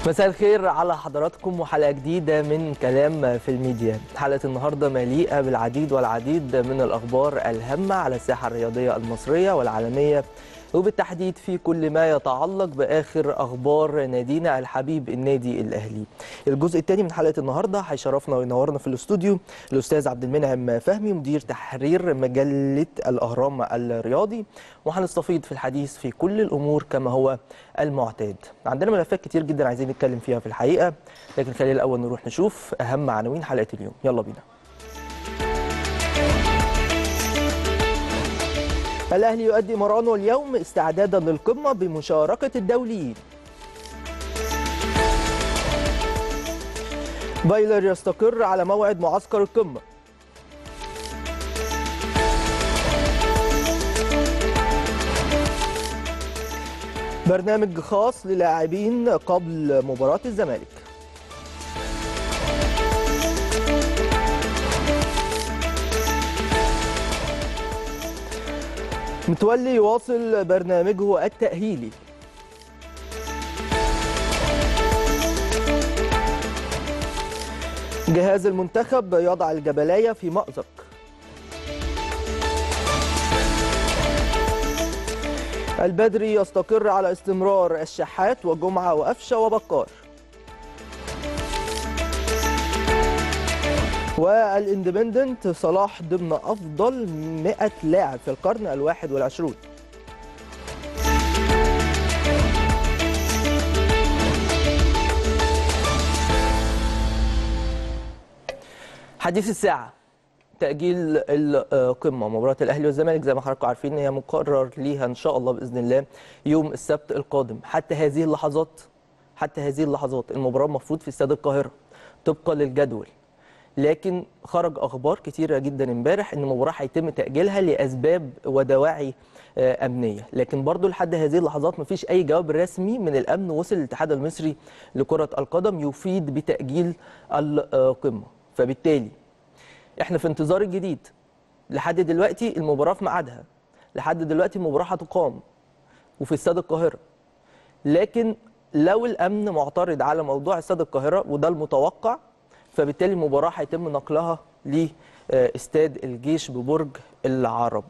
مساء الخير على حضراتكم وحلقه جديده من كلام في الميديا حلقه النهارده مليئه بالعديد والعديد من الاخبار الهامه على الساحه الرياضيه المصريه والعالميه وبالتحديد في كل ما يتعلق باخر اخبار نادينا الحبيب النادي الاهلي. الجزء الثاني من حلقه النهارده هيشرفنا وينورنا في الاستوديو الاستاذ عبد المنعم فهمي مدير تحرير مجله الاهرام الرياضي وهنستفيض في الحديث في كل الامور كما هو المعتاد. عندنا ملفات كتير جدا عايزين نتكلم فيها في الحقيقه لكن خلينا الاول نروح نشوف اهم عناوين حلقه اليوم. يلا بينا. الأهلي يؤدي مرانه اليوم استعدادا للقمة بمشاركة الدوليين بايلر يستقر على موعد معسكر القمة برنامج خاص للاعبين قبل مباراة الزمالك متولي يواصل برنامجه التأهيلي جهاز المنتخب يضع الجبلاية في مأزق البدري يستقر على استمرار الشحات وجمعة وأفشة وبكار والاندبندنت صلاح ضمن افضل 100 لاعب في القرن الواحد والعشرون حديث الساعة تأجيل القمة مباراة الأهلي والزمالك زي ما حضراتكم عارفين هي مقرر ليها إن شاء الله بإذن الله يوم السبت القادم حتى هذه اللحظات حتى هذه اللحظات المباراة المفروض في استاد القاهرة طبقا للجدول لكن خرج اخبار كتيره جدا امبارح ان المباراه هيتم تاجيلها لاسباب ودواعي امنيه لكن برضو لحد هذه اللحظات مفيش اي جواب رسمي من الامن وصل للاتحاد المصري لكره القدم يفيد بتاجيل القمه فبالتالي احنا في انتظار الجديد لحد دلوقتي المباراه في ميعادها لحد دلوقتي المباراه هتقام وفي استاد القاهره لكن لو الامن معترض على موضوع استاد القاهره وده المتوقع فبالتالي المباراه هيتم نقلها لاستاد الجيش ببرج العرب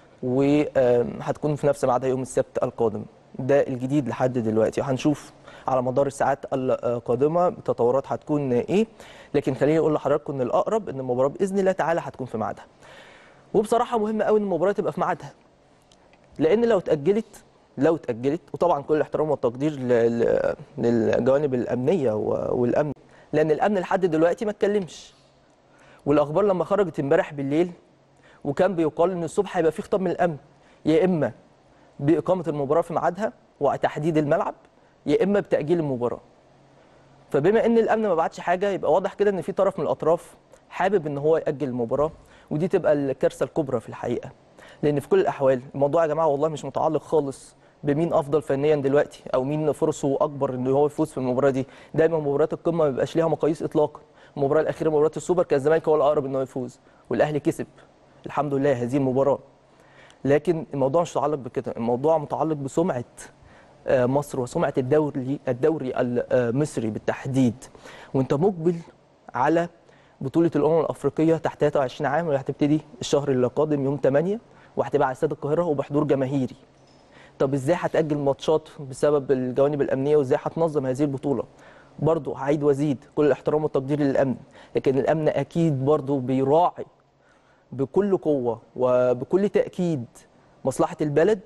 وهتكون في نفس ميعادها يوم السبت القادم ده الجديد لحد دلوقتي هنشوف على مدار الساعات القادمه التطورات هتكون ايه لكن خليني اقول لحضراتكم ان الاقرب ان المباراه باذن الله تعالى هتكون في ميعادها وبصراحه مهم قوي ان المباراه تبقى في ميعادها لان لو اتاجلت لو اتاجلت وطبعا كل الاحترام والتقدير للجوانب الامنيه والامن لان الامن لحد دلوقتي ما اتكلمش والاخبار لما خرجت امبارح بالليل وكان بيقال ان الصبح هيبقى في خطاب من الامن يا اما باقامه المباراه في ميعادها وتحديد الملعب يا اما بتاجيل المباراه فبما ان الامن ما بعتش حاجه يبقى واضح كده ان في طرف من الاطراف حابب ان هو ياجل المباراه ودي تبقى الكارثه الكبرى في الحقيقه لان في كل الاحوال الموضوع يا جماعه والله مش متعلق خالص بمين افضل فنيا دلوقتي او مين فرصه اكبر ان هو يفوز في المباراه دي دايما مباريات القمه ما بيبقاش ليها مقاييس اطلاقا المباراه الاخيره مباراه السوبر كان الزمالك هو الاقرب ان هو يفوز والاهلي كسب الحمد لله هذه المباراه لكن الموضوع مش متعلق بكده الموضوع متعلق بسمعه مصر وسمعه الدوري الدوري المصري بالتحديد وانت مقبل على بطوله الامم الافريقيه تحت 23 عام واللي هتبتدي الشهر القادم يوم 8 وهتبقى على استاد القاهره وبحضور جماهيري طب ازاي هتاجل ماتشات بسبب الجوانب الامنيه وازاي هتنظم هذه البطوله برضه هعيد وازيد كل الاحترام والتقدير للامن لكن الامن اكيد برضه بيراعي بكل قوه وبكل تاكيد مصلحه البلد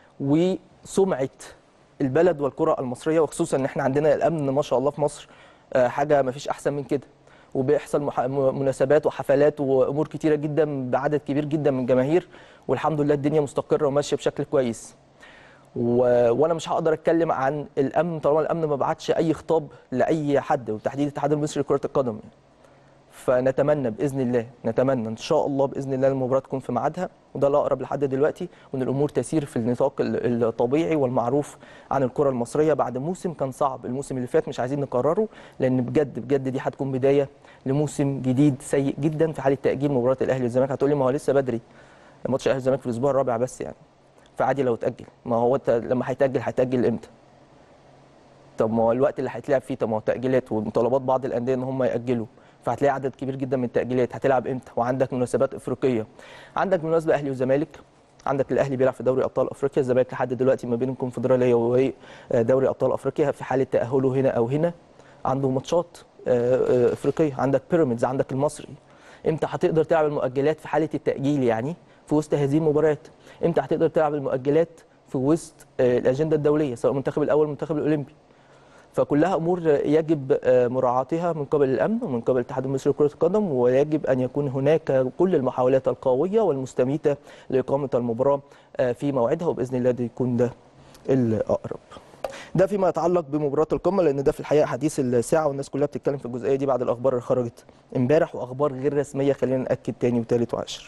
وسمعه البلد والكره المصريه وخصوصا ان احنا عندنا الامن ما شاء الله في مصر حاجه ما فيش احسن من كده وبيحصل مناسبات وحفلات وامور كتيره جدا بعدد كبير جدا من الجماهير والحمد لله الدنيا مستقره وماشيه بشكل كويس و... وانا مش هقدر اتكلم عن الامن طالما الامن ما بعتش اي خطاب لاي حد وتحديد الاتحاد المصري لكره القدم يعني. فنتمنى باذن الله نتمنى ان شاء الله باذن الله المباراه تكون في ميعادها وده الاقرب لحد دلوقتي وان الامور تسير في النطاق الطبيعي والمعروف عن الكره المصريه بعد موسم كان صعب الموسم اللي فات مش عايزين نكرره لان بجد بجد دي هتكون بدايه لموسم جديد سيء جدا في حاله تاجيل مباراه الاهلي والزمالك هتقولي ما هو لسه بدري ماتش الاهلي والزمالك في الاسبوع الرابع بس يعني فعادي لو اتاجل ما هو انت لما هيتاجل هيتاجل امتى طب ما هو الوقت اللي هيتلعب فيه طب ما هو تاجيلات ومطالبات بعض الانديه ان هم ياجلوا فهتلاقي عدد كبير جدا من التاجيلات هتلعب امتى وعندك مناسبات افريقيه عندك مناسبه اهلي وزمالك عندك الاهلي بيلعب في دوري ابطال افريقيا الزمالك لحد دلوقتي ما بين الكونفدراليه ودوري ابطال افريقيا في حاله تاهله هنا او هنا عنده ماتشات آه، آه، افريقيه عندك بيراميدز عندك المصري امتى هتقدر تلعب المؤجلات في حاله التاجيل يعني في وسط هذه المباريات امتى هتقدر تلعب المؤجلات في وسط آه، الاجنده الدوليه سواء المنتخب الاول المنتخب الاولمبي فكلها امور يجب آه، مراعاتها من قبل الامن ومن قبل الاتحاد المصري لكره القدم ويجب ان يكون هناك كل المحاولات القويه والمستميته لاقامه المباراه آه، في موعدها وباذن الله ده يكون ده الاقرب. ده فيما يتعلق بمباراه القمه لان ده في الحقيقه حديث الساعه والناس كلها بتتكلم في الجزئيه دي بعد الاخبار اللي خرجت امبارح واخبار غير رسميه خلينا ناكد تاني وتالت وعاشر.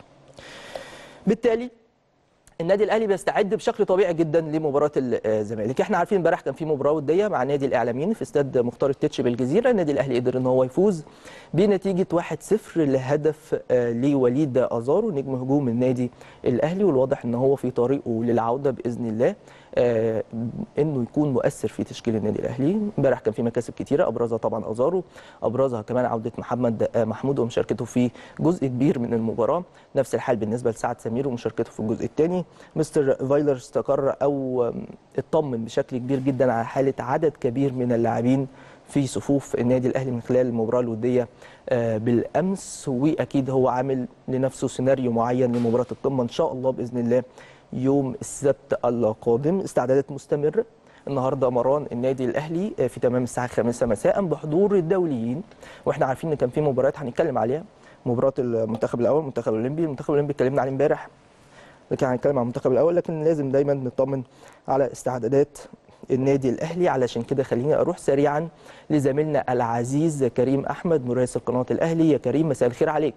بالتالي النادي الاهلي بيستعد بشكل طبيعي جدا لمباراه الزمالك احنا عارفين امبارح كان في مباراه وديه مع نادي الاعلاميين في استاد مختار التتش بالجزيره النادي الاهلي قدر ان هو يفوز بنتيجه 1-0 لهدف آه، لوليد ازارو نجم هجوم النادي الاهلي والواضح ان هو في طريقه للعوده باذن الله آه، انه يكون مؤثر في تشكيل النادي الاهلي امبارح كان في مكاسب كتيره ابرزها طبعا ازارو ابرزها كمان عوده محمد آه، محمود ومشاركته في جزء كبير من المباراه نفس الحال بالنسبه لسعد سمير ومشاركته في الجزء الثاني مستر فايلر استقر او آم، اطمن بشكل كبير جدا على حاله عدد كبير من اللاعبين في صفوف النادي الاهلي من خلال المباراه الوديه آه، بالامس واكيد هو عامل لنفسه سيناريو معين لمباراه القمه ان شاء الله باذن الله يوم السبت القادم استعدادات مستمره النهارده مران النادي الاهلي آه، في تمام الساعه 5 مساء بحضور الدوليين واحنا عارفين ان كان في مباريات هنتكلم عليها مباراه المنتخب الاول المنتخب الاولمبي المنتخب الاولمبي اتكلمنا عليه امبارح لكن هنتكلم عن المنتخب الاول لكن لازم دايما نطمن على استعدادات النادي الاهلي علشان كده خليني اروح سريعا لزميلنا العزيز كريم احمد مراسل قناه الاهلي يا كريم مساء الخير عليك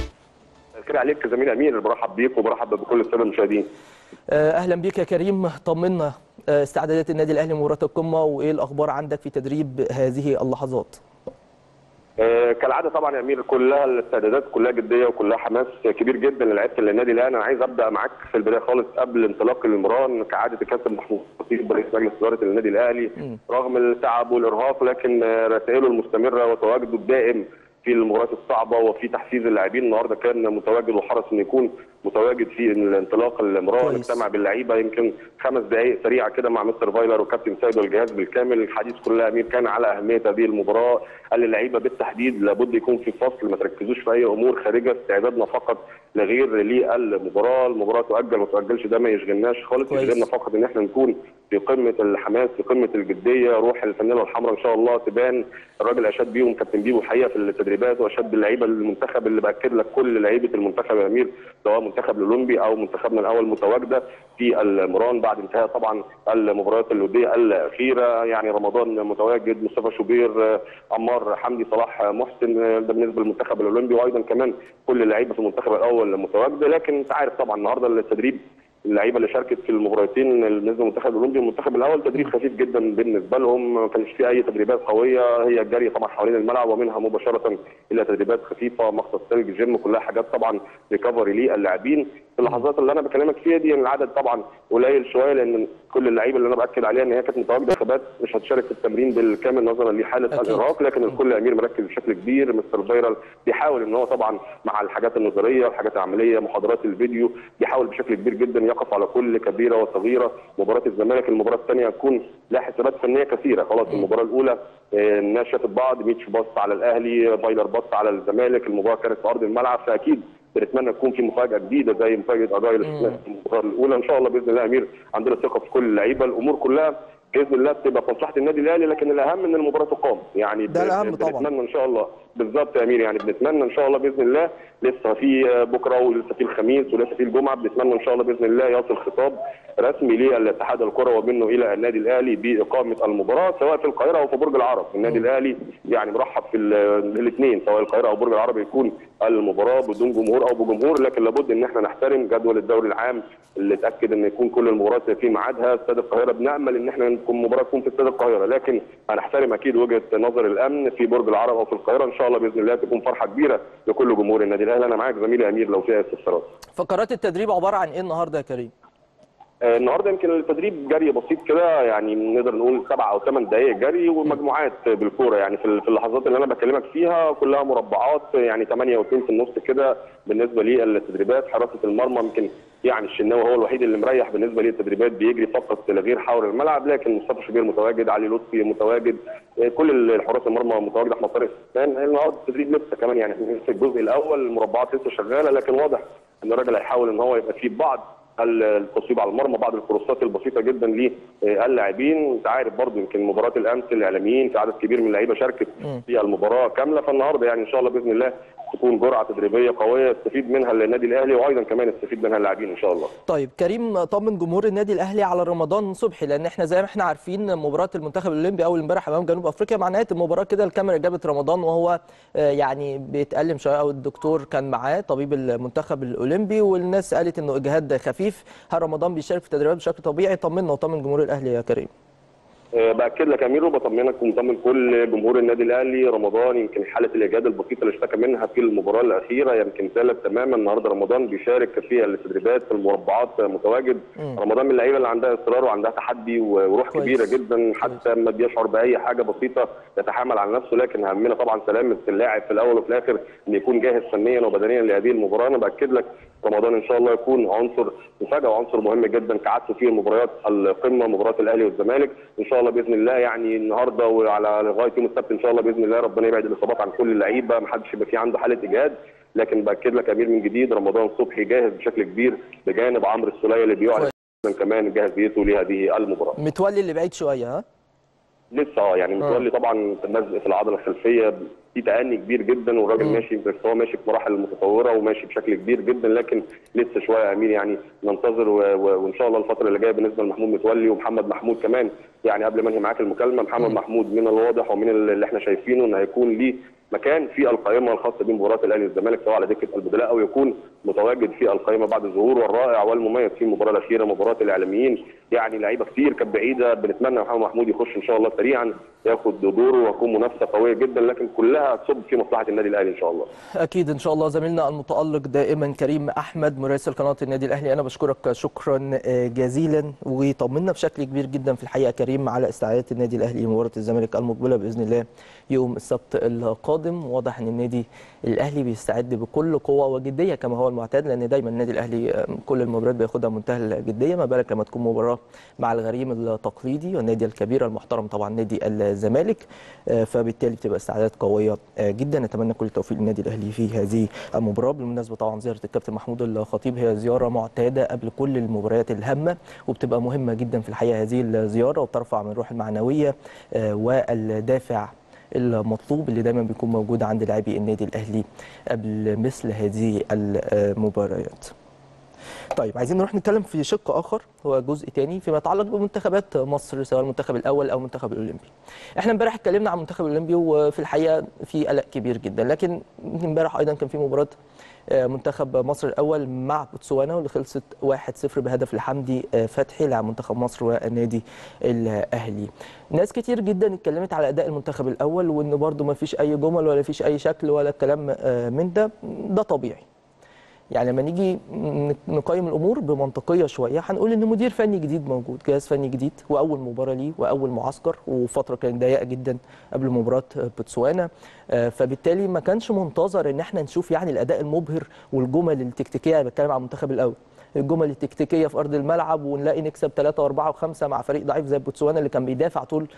الخير عليك يا زميل امير برحب بيك وبرحب بكل الساده المشاهدين آه، اهلا بيك يا كريم طمنا آه، استعدادات النادي الاهلي لمباراه القمه وايه الاخبار عندك في تدريب هذه اللحظات آه، كالعاده طبعا يا امير كلها الاستعدادات كلها جديه وكلها حماس كبير جدا للعيبه النادي الاهلي انا عايز ابدا معاك في البدايه خالص قبل انطلاق المران كعاده الكابتن محمود خطيب رئيس مجلس اداره النادي الاهلي مم. رغم التعب والارهاق لكن آه، رسائله المستمره وتواجده الدائم في المباريات الصعبه وفي تحفيز اللاعبين النهارده كان متواجد وحرص انه يكون متواجد في الانطلاق المران كويس. اجتمع باللعيبه يمكن خمس دقائق سريعه كده مع مستر فايلر وكابتن سيد والجهاز بالكامل الحديث كله يا امير كان على اهميه هذه المباراه قال للعيبه بالتحديد لابد يكون في فصل ما تركزوش في اي امور خارجه استعدادنا فقط لغير للمباراه المباراه تؤجل ما تؤجلش ده ما يشغلناش خالص كويس. يشغلنا فقط ان احنا نكون في قمه الحماس في قمه الجديه روح الفانيلا الحمراء ان شاء الله تبان الراجل اشاد بيهم كابتن بيبو الحقيقه في التدريبات واشاد باللعيبه المنتخب اللي باكد لك كل لعيبه المنتخب يا امير سواء منتخب الاولمبي او منتخبنا الاول متواجده في المران بعد انتهاء طبعا المباريات الوديه الاخيره يعني رمضان متواجد مصطفى شوبير آه، عمار حمدي صلاح آه، محسن آه، ده بالنسبه للمنتخب الاولمبي وايضا كمان كل اللعيبه في المنتخب الاول متواجده لكن انت عارف طبعا النهارده التدريب اللعيبه اللي شاركت في المباراتين بالنسبه للمنتخب الاولمبي والمنتخب الاول تدريب خفيف جدا بالنسبه لهم ما كانش في اي تدريبات قويه هي الجري طبعا حوالين الملعب ومنها مباشره الى تدريبات خفيفه مخصص ثلج جيم كلها حاجات طبعا ريكفري للاعبين في اللحظات اللي انا بكلمك فيها دي العدد طبعا قليل شويه لان كل اللعيبه اللي انا باكد عليها ان هي كانت متواجده خبات مش هتشارك في التمرين بالكامل نظرا لحاله أكيد. الارهاق لكن الكل يا امير مركز بشكل كبير مستر فايرال بيحاول ان هو طبعا مع الحاجات النظريه الحاجات العمليه محاضرات الفيديو بيحاول بشكل كبير جدا يقف على كل كبيره وصغيره مباراه الزمالك المباراه الثانيه هتكون لها حسابات فنيه كثيره خلاص المباراه الاولى آه، الناس شافت بعض ميتش بص على الاهلي فايلر بص على الزمالك المباراه كانت في ارض الملعب فاكيد بنتمنى تكون في مفاجاه جديده زي مفاجاه اداء اللي شفناها في المباراه الاولى ان شاء الله باذن الله يا امير عندنا ثقه في كل اللعيبه الامور كلها باذن الله تبقى في مصلحه النادي الاهلي لكن الاهم ان المباراه تقام يعني ده ب- الأهم طبعاً. بنتمنى ان شاء الله بالظبط يا امير يعني بنتمنى ان شاء الله باذن الله لسه في بكره ولسه في الخميس ولسه في الجمعه بنتمنى ان شاء الله باذن الله يصل خطاب رسمي للاتحاد الكره ومنه الى النادي الاهلي باقامه المباراه سواء في القاهره او في برج العرب النادي الاهلي يعني مرحب في الاثنين سواء القاهره او برج العرب يكون المباراه بدون جمهور او بجمهور لكن لابد ان احنا نحترم جدول الدوري العام اللي اتاكد ان يكون كل المباريات في ميعادها استاد القاهره بنامل ان احنا نكون مباراه تكون في استاد القاهره لكن هنحترم اكيد وجهه نظر الامن في برج العرب او في القاهره ان شاء الله باذن الله تكون فرحه كبيره لكل جمهور النادي الاهلي انا معاك زميلي امير لو فيها استفسارات فقرات التدريب عباره عن ايه النهارده يا كريم آه، النهارده يمكن التدريب جري بسيط كده يعني نقدر نقول سبع او ثمان دقائق جري ومجموعات بالكوره يعني في في اللحظات اللي انا بكلمك فيها كلها مربعات يعني 8 و2 في النص كده بالنسبه للتدريبات حراسه المرمى يمكن يعني الشناوي هو الوحيد اللي مريح بالنسبه للتدريبات بيجري فقط لغير حول الملعب لكن مصطفى شوبير متواجد علي لطفي متواجد آه، كل الحراس المرمى متواجد احمد طارق السيستان النهارده التدريب لسه كمان يعني في الجزء الاول المربعات لسه شغاله لكن واضح ان الراجل هيحاول ان هو يبقى فيه بعض التصويب على المرمى بعض الكروسات البسيطه جدا للاعبين انت عارف برضو يمكن مباراه الامس الاعلاميين في عدد كبير من اللعيبه شاركت في المباراه كامله فالنهارده يعني ان شاء الله باذن الله تكون جرعه تدريبيه قويه يستفيد منها النادي الاهلي وايضا كمان يستفيد منها اللاعبين ان شاء الله طيب كريم طمن جمهور النادي الاهلي على رمضان صبحي لان احنا زي ما احنا عارفين مباراه المنتخب الاولمبي اول امبارح امام جنوب افريقيا مع نهايه المباراه كده الكاميرا جابت رمضان وهو آه، يعني بيتالم شويه او الدكتور كان معاه طبيب المنتخب الاولمبي والناس قالت انه اجهاد خفيف هل رمضان بيشارك في التدريبات بشكل طبيعي طمنا وطمن جمهور الاهلي يا كريم آه، باكد لك يا امير وبطمنك ومطمن كل جمهور النادي الاهلي رمضان يمكن حاله الاجهاد البسيطه اللي اشتكى منها في المباراه الاخيره يمكن ثالث تماما النهارده رمضان بيشارك في التدريبات في المربعات متواجد مم. رمضان من اللعيبه اللي عندها اصرار وعندها تحدي وروح كويس. كبيره جدا حتى ما بيشعر باي حاجه بسيطه يتحامل على نفسه لكن همنا طبعا سلامه اللاعب في الاول وفي الاخر ان يكون جاهز فنيا وبدنيا لهذه المباراه انا باكد لك رمضان ان شاء الله يكون عنصر مفاجاه وعنصر مهم جدا كعادته في مباريات القمه مباراه الاهلي والزمالك ان شاء الله باذن الله يعني النهارده وعلى لغايه يوم السبت ان شاء الله باذن الله ربنا يبعد الاصابات عن كل اللعيبه ما حدش يبقى في عنده حاله اجهاد لكن باكد لك يا امير من جديد رمضان صبحي جاهز بشكل كبير بجانب عمرو السوليه اللي بيعلن كمان جاهزيته لهذه المباراه متولي اللي بعيد شويه ها لسه اه يعني متولي طبعا مزق في العضله الخلفيه في تأني كبير جدا والراجل مم. ماشي بس هو ماشي في مراحل متطوره وماشي بشكل كبير جدا لكن لسه شويه يا امير يعني ننتظر و... و... وان شاء الله الفتره اللي جايه بالنسبه لمحمود متولي ومحمد محمود كمان يعني قبل ما انهي معاك المكالمه محمد مم. محمود من الواضح ومن اللي احنا شايفينه انه هيكون ليه مكان في القائمه الخاصه بمباراه الاهلي والزمالك سواء على دكه البدلاء او يكون متواجد في القائمه بعد ظهوره الرائع والمميز في المباراه الاخيره مباراه الاعلاميين يعني لعيبه كتير كانت بعيده بنتمنى محمد محمود يخش ان شاء الله سريعا ياخد دوره ويكون منافسه قويه جدا لكن كلها تصب في مصلحه النادي الاهلي ان شاء الله اكيد ان شاء الله زميلنا المتالق دائما كريم احمد مراسل قناه النادي الاهلي انا بشكرك شكرا آه، جزيلا وطمنا بشكل كبير جدا في الحقيقه كريم على استعدادات النادي الاهلي لمباراه الزمالك المقبله باذن الله يوم السبت القادم واضح ان النادي الاهلي بيستعد بكل قوه وجديه كما هو المعتاد لان دايما النادي الاهلي آه، كل المباريات بياخدها منتهى الجديه ما بالك لما تكون مباراه مع الغريم التقليدي والنادي الكبير المحترم طبعا نادي الزمالك آه، فبالتالي بتبقى استعدادات قويه آه، جدا نتمنى كل التوفيق للنادي الاهلي في هذه المباراه بالمناسبه طبعا زياره الكابتن محمود الخطيب هي زياره معتاده قبل كل المباريات الهامه وبتبقى مهمه جدا في الحقيقه هذه الزياره وبترفع من الروح المعنويه آه، والدافع المطلوب اللي دايما بيكون موجود عند لاعبي النادي الاهلي قبل مثل هذه المباريات. طيب عايزين نروح نتكلم في شق اخر هو جزء تاني فيما يتعلق بمنتخبات مصر سواء المنتخب الاول او المنتخب الاولمبي. احنا امبارح اتكلمنا عن المنتخب الاولمبي وفي الحقيقه في قلق كبير جدا لكن امبارح ايضا كان في مباراه آه، منتخب مصر الاول مع بوتسوانا واللي خلصت 1-0 بهدف لحمدي آه، فتحي لاعب منتخب مصر والنادي الاهلي. ناس كتير جدا اتكلمت على اداء المنتخب الاول وان برده ما فيش اي جمل ولا فيش اي شكل ولا كلام آه، من ده ده طبيعي. يعني لما نيجي نقيم الامور بمنطقيه شويه هنقول ان مدير فني جديد موجود جهاز فني جديد واول مباراه ليه واول معسكر وفتره كانت ضيقه جدا قبل مباراه بوتسوانا آه، فبالتالي ما كانش منتظر ان احنا نشوف يعني الاداء المبهر والجمل التكتيكيه انا بتكلم عن المنتخب الاول الجمل التكتيكيه في ارض الملعب ونلاقي نكسب 3 و4 و5 مع فريق ضعيف زي بوتسوانا اللي كان بيدافع طول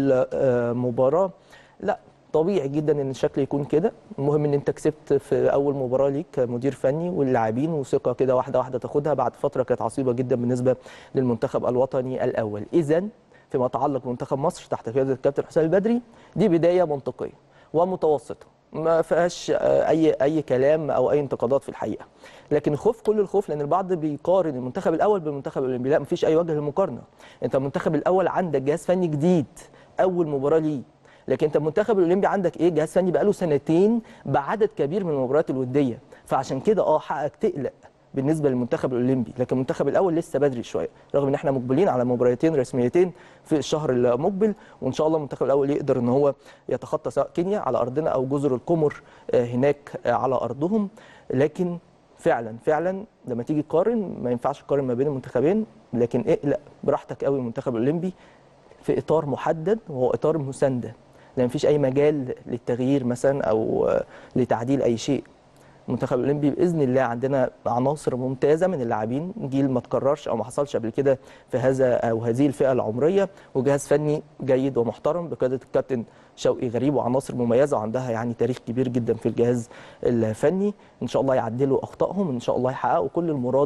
المباراه لا طبيعي جدا ان الشكل يكون كده المهم ان انت كسبت في اول مباراه ليك كمدير فني واللاعبين وثقه كده واحده واحده تاخدها بعد فتره كانت عصيبه جدا بالنسبه للمنتخب الوطني الاول اذا فيما يتعلق بمنتخب مصر تحت قياده الكابتن حسام البدري دي بدايه منطقيه ومتوسطه ما فيهاش آه، اي اي كلام او اي انتقادات في الحقيقه لكن الخوف كل الخوف لان البعض بيقارن المنتخب الاول بالمنتخب الاولمبي لا مفيش اي وجه للمقارنه انت المنتخب الاول عندك جهاز فني جديد اول مباراه ليه لكن انت المنتخب الاولمبي عندك ايه جهاز فني بقاله سنتين بعدد كبير من المباريات الوديه فعشان كده اه حقك تقلق بالنسبه للمنتخب الاولمبي لكن المنتخب الاول لسه بدري شويه رغم ان احنا مقبلين على مباراتين رسميتين في الشهر المقبل وان شاء الله المنتخب الاول يقدر ان هو يتخطى سواء كينيا على ارضنا او جزر القمر آه، هناك آه، على ارضهم لكن فعلا فعلا لما تيجي تقارن ما ينفعش تقارن ما بين المنتخبين لكن اقلق براحتك قوي المنتخب الاولمبي في اطار محدد وهو اطار مسانده لا مفيش اي مجال للتغيير مثلا او آه، لتعديل اي شيء المنتخب الاولمبي باذن الله عندنا عناصر ممتازه من اللاعبين جيل ما تكررش او ما حصلش قبل كده في هذا او هذه الفئه العمريه وجهاز فني جيد ومحترم بقياده الكابتن شوقي غريب وعناصر مميزه وعندها يعني تاريخ كبير جدا في الجهاز الفني ان شاء الله يعدلوا اخطائهم ان شاء الله يحققوا كل المراد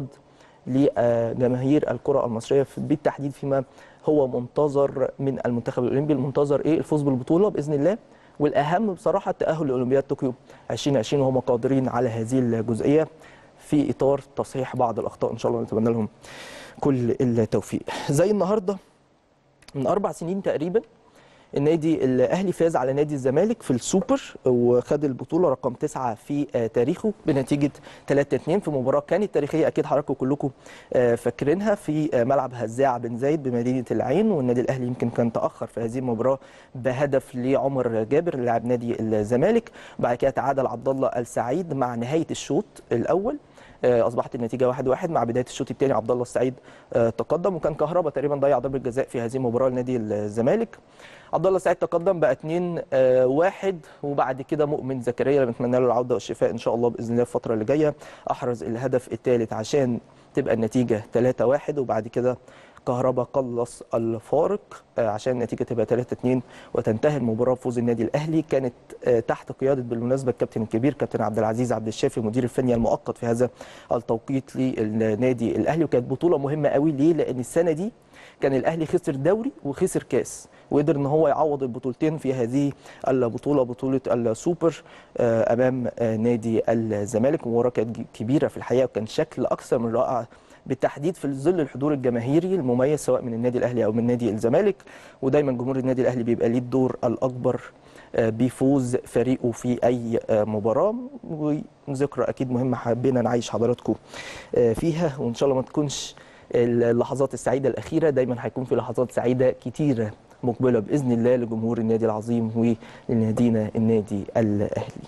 لجماهير الكره المصريه في- بالتحديد فيما هو منتظر من المنتخب الاولمبي المنتظر ايه الفوز بالبطوله باذن الله والاهم بصراحه التاهل لاولمبياد طوكيو 2020 وهم قادرين على هذه الجزئيه في اطار تصحيح بعض الاخطاء ان شاء الله نتمنى لهم كل التوفيق زي النهارده من اربع سنين تقريبا النادي الاهلي فاز على نادي الزمالك في السوبر وخد البطوله رقم تسعة في آه، تاريخه بنتيجه 3-2 في مباراه كانت تاريخيه اكيد حضراتكم كلكم آه، فاكرينها في آه، ملعب هزاع بن زايد بمدينه العين والنادي الاهلي يمكن كان تاخر في هذه المباراه بهدف لعمر جابر لاعب نادي الزمالك بعد كده تعادل عبد الله السعيد مع نهايه الشوط الاول آه، اصبحت النتيجه 1-1 واحد مع بدايه الشوط الثاني عبد الله السعيد آه، تقدم وكان كهربا تقريبا ضيع ضربه جزاء في هذه المباراه لنادي الزمالك عبد الله السعيد تقدم بقى 2 1 وبعد كده مؤمن زكريا اللي بنتمنى له العوده والشفاء ان شاء الله باذن الله الفتره اللي جايه احرز الهدف الثالث عشان تبقى النتيجه 3 1 وبعد كده كهربا قلص الفارق آه، عشان النتيجه تبقى 3 2 وتنتهي المباراه بفوز النادي الاهلي كانت آه، تحت قياده بالمناسبه الكابتن الكبير كابتن عبد العزيز عبد الشافي المدير الفني المؤقت في هذا التوقيت للنادي الاهلي وكانت بطوله مهمه قوي ليه؟ لان السنه دي كان الاهلي خسر دوري وخسر كاس وقدر ان هو يعوض البطولتين في هذه البطوله بطوله السوبر آه، امام آه، نادي الزمالك مباراه كانت كبيره في الحقيقه وكان شكل اكثر من رائع بالتحديد في ظل الحضور الجماهيري المميز سواء من النادي الاهلي او من نادي الزمالك ودايما جمهور النادي الاهلي بيبقى ليه الدور الاكبر آه، بفوز فريقه في اي آه، مباراه وذكرى اكيد مهمه حبينا نعيش حضراتكم آه، فيها وان شاء الله ما تكونش اللحظات السعيده الاخيره دايما هيكون في لحظات سعيده كتيره مقبله باذن الله لجمهور النادي العظيم ولنادينا النادي الاهلي.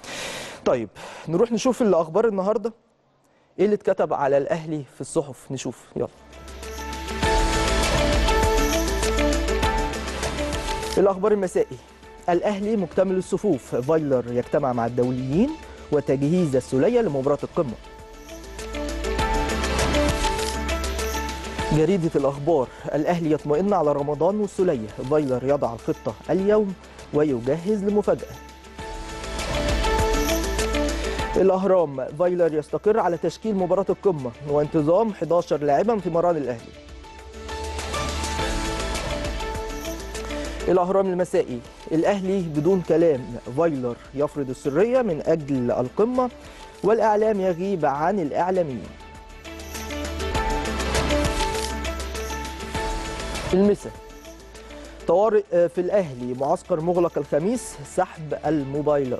طيب نروح نشوف الاخبار النهارده ايه اللي اتكتب على الاهلي في الصحف نشوف يلا. الاخبار المسائي الاهلي مكتمل الصفوف فايلر يجتمع مع الدوليين وتجهيز السوليه لمباراه القمه. جريدة الأخبار الأهلي يطمئن على رمضان والسلية فايلر يضع الخطة اليوم ويجهز لمفاجأة الأهرام فايلر يستقر على تشكيل مباراة القمة وانتظام 11 لاعبا في مران الأهلي الأهرام المسائي الأهلي بدون كلام فايلر يفرض السرية من أجل القمة والإعلام يغيب عن الإعلاميين المسا طوارئ في الأهلي معسكر مغلق الخميس سحب الموبايلات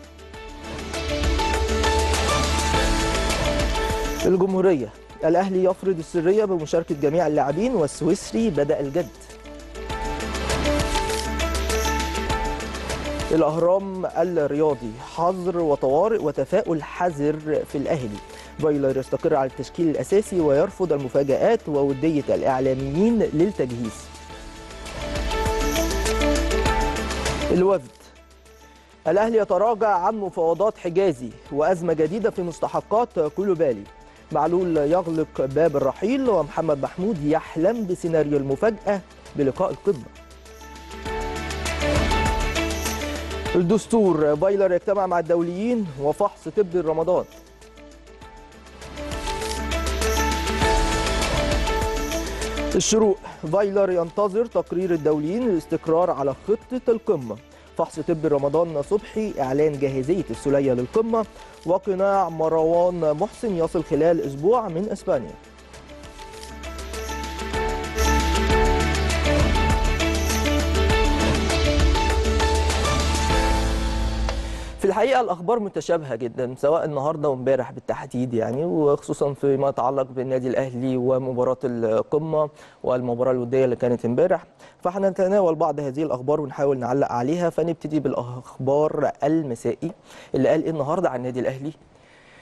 الجمهورية الأهلي يفرض السرية بمشاركة جميع اللاعبين والسويسري بدأ الجد الأهرام الرياضي حظر وطوارئ وتفاؤل حذر في الأهلي فايلر يستقر على التشكيل الأساسي ويرفض المفاجآت وودية الإعلاميين للتجهيز الوفد الأهلي يتراجع عن مفاوضات حجازي وأزمة جديدة في مستحقات كولوبالي معلول يغلق باب الرحيل ومحمد محمود يحلم بسيناريو المفاجأة بلقاء القمة الدستور بايلر يجتمع مع الدوليين وفحص طبي رمضان الشروق فايلر ينتظر تقرير الدوليين للاستقرار على خطة القمة فحص طبي رمضان صبحي إعلان جاهزية السلية للقمة وقناع مروان محسن يصل خلال أسبوع من إسبانيا في الحقيقه الاخبار متشابهه جدا سواء النهارده وامبارح بالتحديد يعني وخصوصا فيما يتعلق بالنادي الاهلي ومباراه القمه والمباراه الوديه اللي كانت امبارح فهنتناول بعض هذه الاخبار ونحاول نعلق عليها فنبتدي بالاخبار المسائي اللي قال ايه النهارده عن النادي الاهلي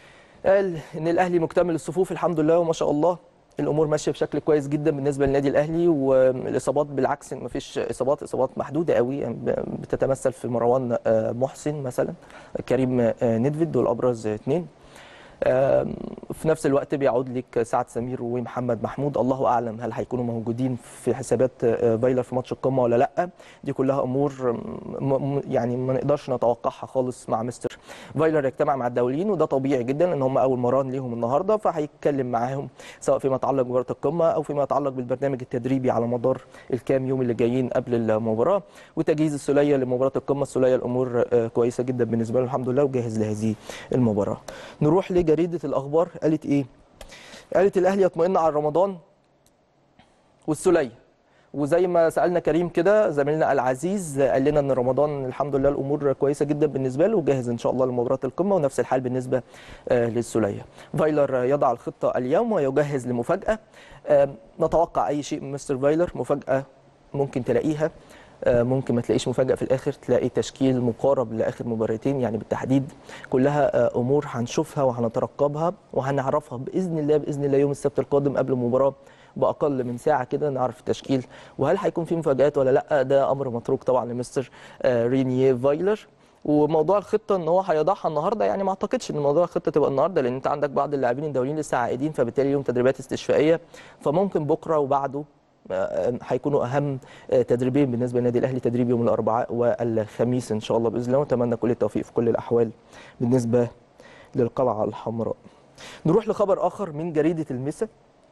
قال ان الاهلي مكتمل الصفوف الحمد لله وما شاء الله الامور ماشيه بشكل كويس جدا بالنسبه للنادي الاهلي والاصابات بالعكس ما فيش اصابات اصابات محدوده قوي يعني بتتمثل في مروان آه، محسن مثلا كريم آه، ندفيد دول ابرز اثنين آم، في نفس الوقت بيعود لك سعد سمير ومحمد محمود الله اعلم هل هيكونوا موجودين في حسابات آه، فايلر في ماتش القمه ولا لا دي كلها امور م- م- يعني ما نقدرش نتوقعها خالص مع مستر فايلر يجتمع مع الدوليين وده طبيعي جدا لان هم اول مران ليهم النهارده فهيتكلم معاهم سواء فيما يتعلق بمباراه القمه او فيما يتعلق بالبرنامج التدريبي على مدار الكام يوم اللي جايين قبل المباراه وتجهيز السوليه لمباراه القمه السوليه الامور آه، كويسه جدا بالنسبه له الحمد لله وجاهز لهذه المباراه نروح لجريده الاخبار قالت ايه قالت الاهلي يطمئن على رمضان والسوليه وزي ما سالنا كريم كده زميلنا العزيز قال لنا ان رمضان الحمد لله الامور كويسه جدا بالنسبه له وجاهز ان شاء الله لمباراه القمه ونفس الحال بالنسبه آه، للسوليه فايلر يضع الخطه اليوم ويجهز لمفاجاه آه، نتوقع اي شيء من مستر فايلر مفاجاه ممكن تلاقيها آه، ممكن ما تلاقيش مفاجاه في الاخر تلاقي تشكيل مقارب لاخر مباراتين يعني بالتحديد كلها آه، امور هنشوفها وهنترقبها وهنعرفها باذن الله باذن الله يوم السبت القادم قبل المباراه باقل من ساعه كده نعرف التشكيل وهل هيكون في مفاجات ولا لا ده امر متروك طبعا لمستر آه، رينيه فايلر وموضوع الخطه ان هو هيضعها النهارده يعني ما اعتقدش ان موضوع الخطه تبقى النهارده لان انت عندك بعض اللاعبين الدوليين لسه عائدين فبالتالي يوم تدريبات استشفائيه فممكن بكره وبعده آه، هيكونوا اهم آه، تدريبين بالنسبه للنادي الاهلي تدريب يوم الاربعاء والخميس ان شاء الله باذن الله واتمنى كل التوفيق في كل الاحوال بالنسبه للقلعه الحمراء نروح لخبر اخر من جريده المسا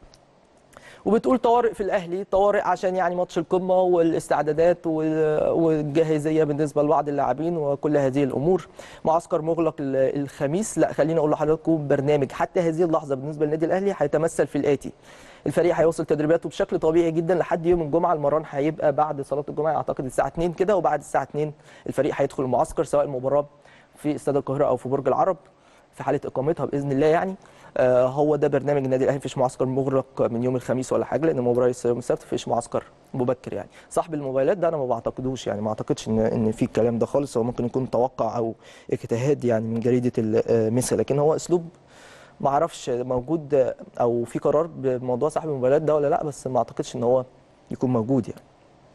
وبتقول طوارئ في الاهلي طوارئ عشان يعني ماتش القمه والاستعدادات وال- والجاهزيه بالنسبه لبعض اللاعبين وكل هذه الامور معسكر مغلق ال- الخميس لا خليني اقول لحضراتكم برنامج حتى هذه اللحظه بالنسبه للنادي الاهلي هيتمثل في الاتي الفريق هيوصل تدريباته بشكل طبيعي جدا لحد يوم الجمعه المران هيبقى بعد صلاه الجمعه اعتقد الساعه 2 كده وبعد الساعه 2 الفريق هيدخل المعسكر سواء المباراه في استاد القاهره او في برج العرب في حاله اقامتها باذن الله يعني آه، هو ده برنامج النادي الاهلي مفيش معسكر مغلق من يوم الخميس ولا حاجه لان المباراه لسه يوم السبت مفيش معسكر مبكر يعني صاحب الموبايلات ده انا ما بعتقدوش يعني ما اعتقدش ان ان في الكلام ده خالص هو ممكن يكون توقع او اجتهاد يعني من جريده المسا لكن هو اسلوب ما اعرفش موجود آه، او في قرار بموضوع صاحب الموبايلات ده ولا لا بس ما اعتقدش ان هو يكون موجود يعني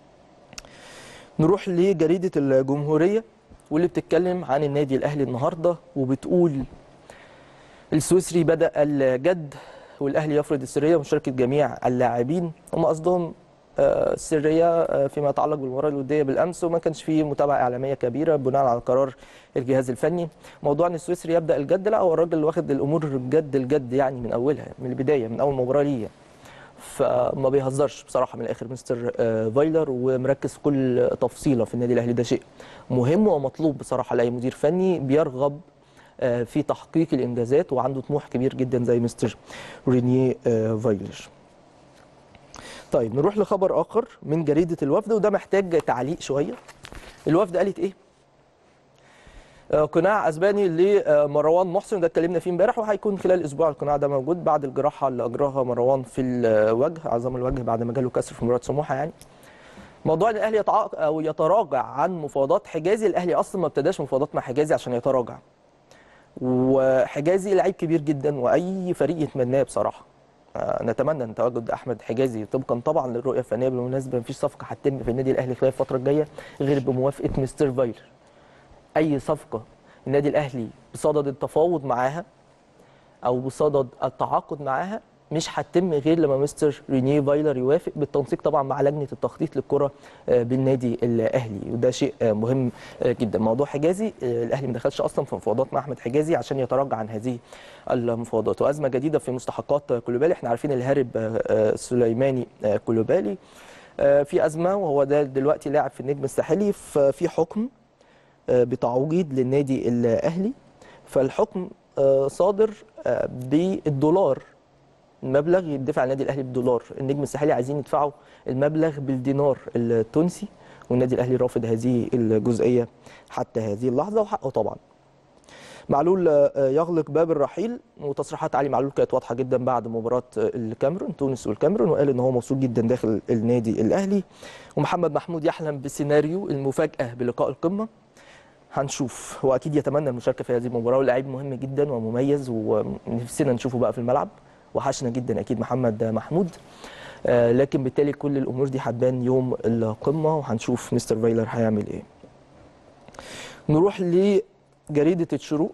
نروح لجريده الجمهوريه واللي بتتكلم عن النادي الاهلي النهارده وبتقول السويسري بدأ الجد والأهلي يفرض السرية ومشاركة جميع اللاعبين هم قصدهم آه، السرية آه، فيما يتعلق بالمباراة الودية بالأمس وما كانش فيه متابعة إعلامية كبيرة بناء على قرار الجهاز الفني موضوع أن السويسري يبدأ الجد لا هو الراجل واخد الأمور الجد الجد يعني من أولها من البداية من أول مباراة ليه فما بيهزرش بصراحه من الاخر مستر آه، فايلر ومركز في كل تفصيله في النادي الاهلي ده شيء مهم ومطلوب بصراحه لاي مدير فني بيرغب آه، في تحقيق الانجازات وعنده طموح كبير جدا زي مستر رينيه آه، فايلر طيب نروح لخبر اخر من جريده الوفد وده محتاج تعليق شويه الوفد قالت ايه آه، قناع اسباني لمروان محسن ده اتكلمنا فيه امبارح وهيكون خلال اسبوع القناع ده موجود بعد الجراحه اللي اجراها مروان في الوجه عظام الوجه بعد ما جاله كسر في مباراه سموحه يعني موضوع ان الاهلي يتعاق او يتراجع عن مفاوضات حجازي الاهلي اصلا ما ابتداش مفاوضات مع حجازي عشان يتراجع وحجازي لعيب كبير جدا واي فريق يتمناه بصراحه آه، نتمنى ان تواجد احمد حجازي طبقا طبعا للرؤيه الفنيه بالمناسبه مفيش صفقه هتتم في النادي الاهلي خلال الفتره الجايه غير بموافقه مستر فايلر اي صفقه النادي الاهلي بصدد التفاوض معاها او بصدد التعاقد معاها مش هتتم غير لما مستر رينيه فايلر يوافق بالتنسيق طبعا مع لجنه التخطيط للكره آه، بالنادي الاهلي وده شيء آه، مهم آه، جدا موضوع حجازي آه، الاهلي ما دخلش اصلا في مفاوضات مع احمد حجازي عشان يتراجع عن هذه المفاوضات وازمه جديده في مستحقات آه، كولوبالي احنا عارفين الهارب آه، آه، سليماني آه، كولوبالي آه، في ازمه وهو ده دلوقتي لاعب في النجم الساحلي ففي حكم آه، بتعويض للنادي الاهلي فالحكم آه، صادر آه، بالدولار المبلغ يدفع النادي الاهلي بالدولار النجم الساحلي عايزين يدفعوا المبلغ بالدينار التونسي والنادي الاهلي رافض هذه الجزئيه حتى هذه اللحظه وحقه طبعا معلول آه، يغلق باب الرحيل وتصريحات علي معلول كانت واضحه جدا بعد مباراه آه، الكاميرون تونس والكاميرون وقال ان هو مبسوط جدا داخل النادي الاهلي ومحمد محمود يحلم بسيناريو المفاجاه بلقاء القمه هنشوف هو اكيد يتمنى المشاركه في هذه المباراه ولاعيب مهم جدا ومميز ونفسنا نشوفه بقى في الملعب وحشنا جدا اكيد محمد محمود آه، لكن بالتالي كل الامور دي هتبان يوم القمه وهنشوف مستر فايلر هيعمل ايه نروح لجريده الشروق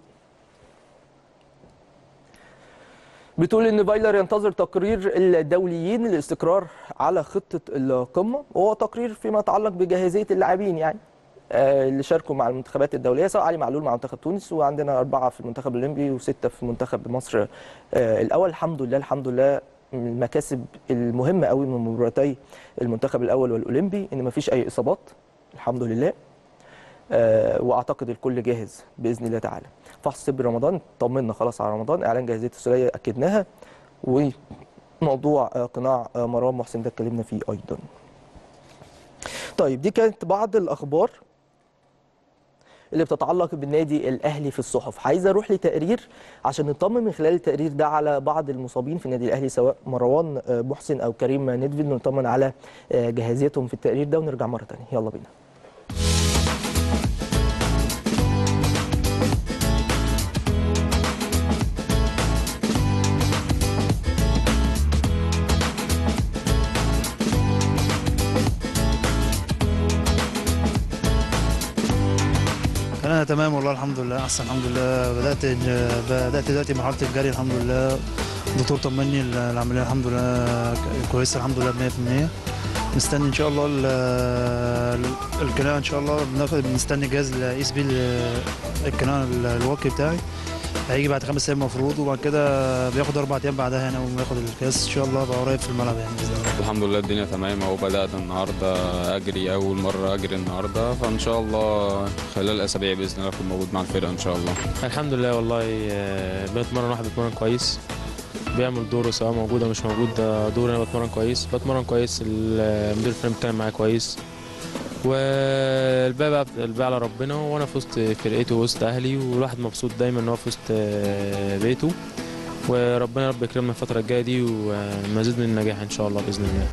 بتقول ان فايلر ينتظر تقرير الدوليين للاستقرار على خطه القمه وهو تقرير فيما يتعلق بجاهزيه اللاعبين يعني آه، اللي شاركوا مع المنتخبات الدوليه سواء علي معلول مع منتخب تونس وعندنا اربعه في المنتخب الاولمبي وسته في منتخب مصر آه، الاول الحمد لله الحمد لله من المكاسب المهمه قوي من مباراتي المنتخب الاول والاولمبي ان مفيش اي اصابات الحمد لله آه، واعتقد الكل جاهز باذن الله تعالى فحص طبي رمضان طمنا خلاص على رمضان اعلان جاهزيه السوليه اكدناها وموضوع آه، قناع آه، مروان محسن ده اتكلمنا فيه ايضا طيب دي كانت بعض الاخبار اللي بتتعلق بالنادي الاهلي في الصحف عايز اروح لتقرير عشان نطمن من خلال التقرير ده على بعض المصابين في النادي الاهلي سواء مروان آه، محسن او كريم ندفد نطمن على آه، جاهزيتهم في التقرير ده ونرجع مره ثانيه يلا بينا انا تمام والله الحمد لله احسن الحمد لله بدات بدات دلوقتي مرحله الجري الحمد لله الدكتور طمني العمليه الحمد لله كويسه الحمد لله 100% مستني ان شاء الله ال- ال- القناع ان شاء الله بناخد بنستني جهاز اللي اقيس بيه ال- القناع ال- الواقي بتاعي هيجي بعد خمس ايام المفروض وبعد كده بياخد اربع ايام بعدها هنا وياخد الكاس ان شاء الله بقى قريب في الملعب يعني باذن الله الحمد لله الدنيا تمام اهو بدأت النهارده اجري اول مرة اجري النهارده فان شاء الله خلال الاسابيع باذن الله اكون موجود مع الفرقة ان شاء الله الحمد لله والله آه، بتمرن واحد بيتمرن كويس بيعمل دوره سواء موجود او مش موجود ده دور انا بتمرن كويس بتمرن كويس المدير الفني بيتكلم معايا كويس والباقي بقى الباقي على ربنا وانا في وسط فرقتي ووسط اهلي والواحد مبسوط دايما ان هو في وسط آه، بيته وربنا يا رب يكرمنا الفتره الجايه دي ومزيد من النجاح ان شاء الله باذن الله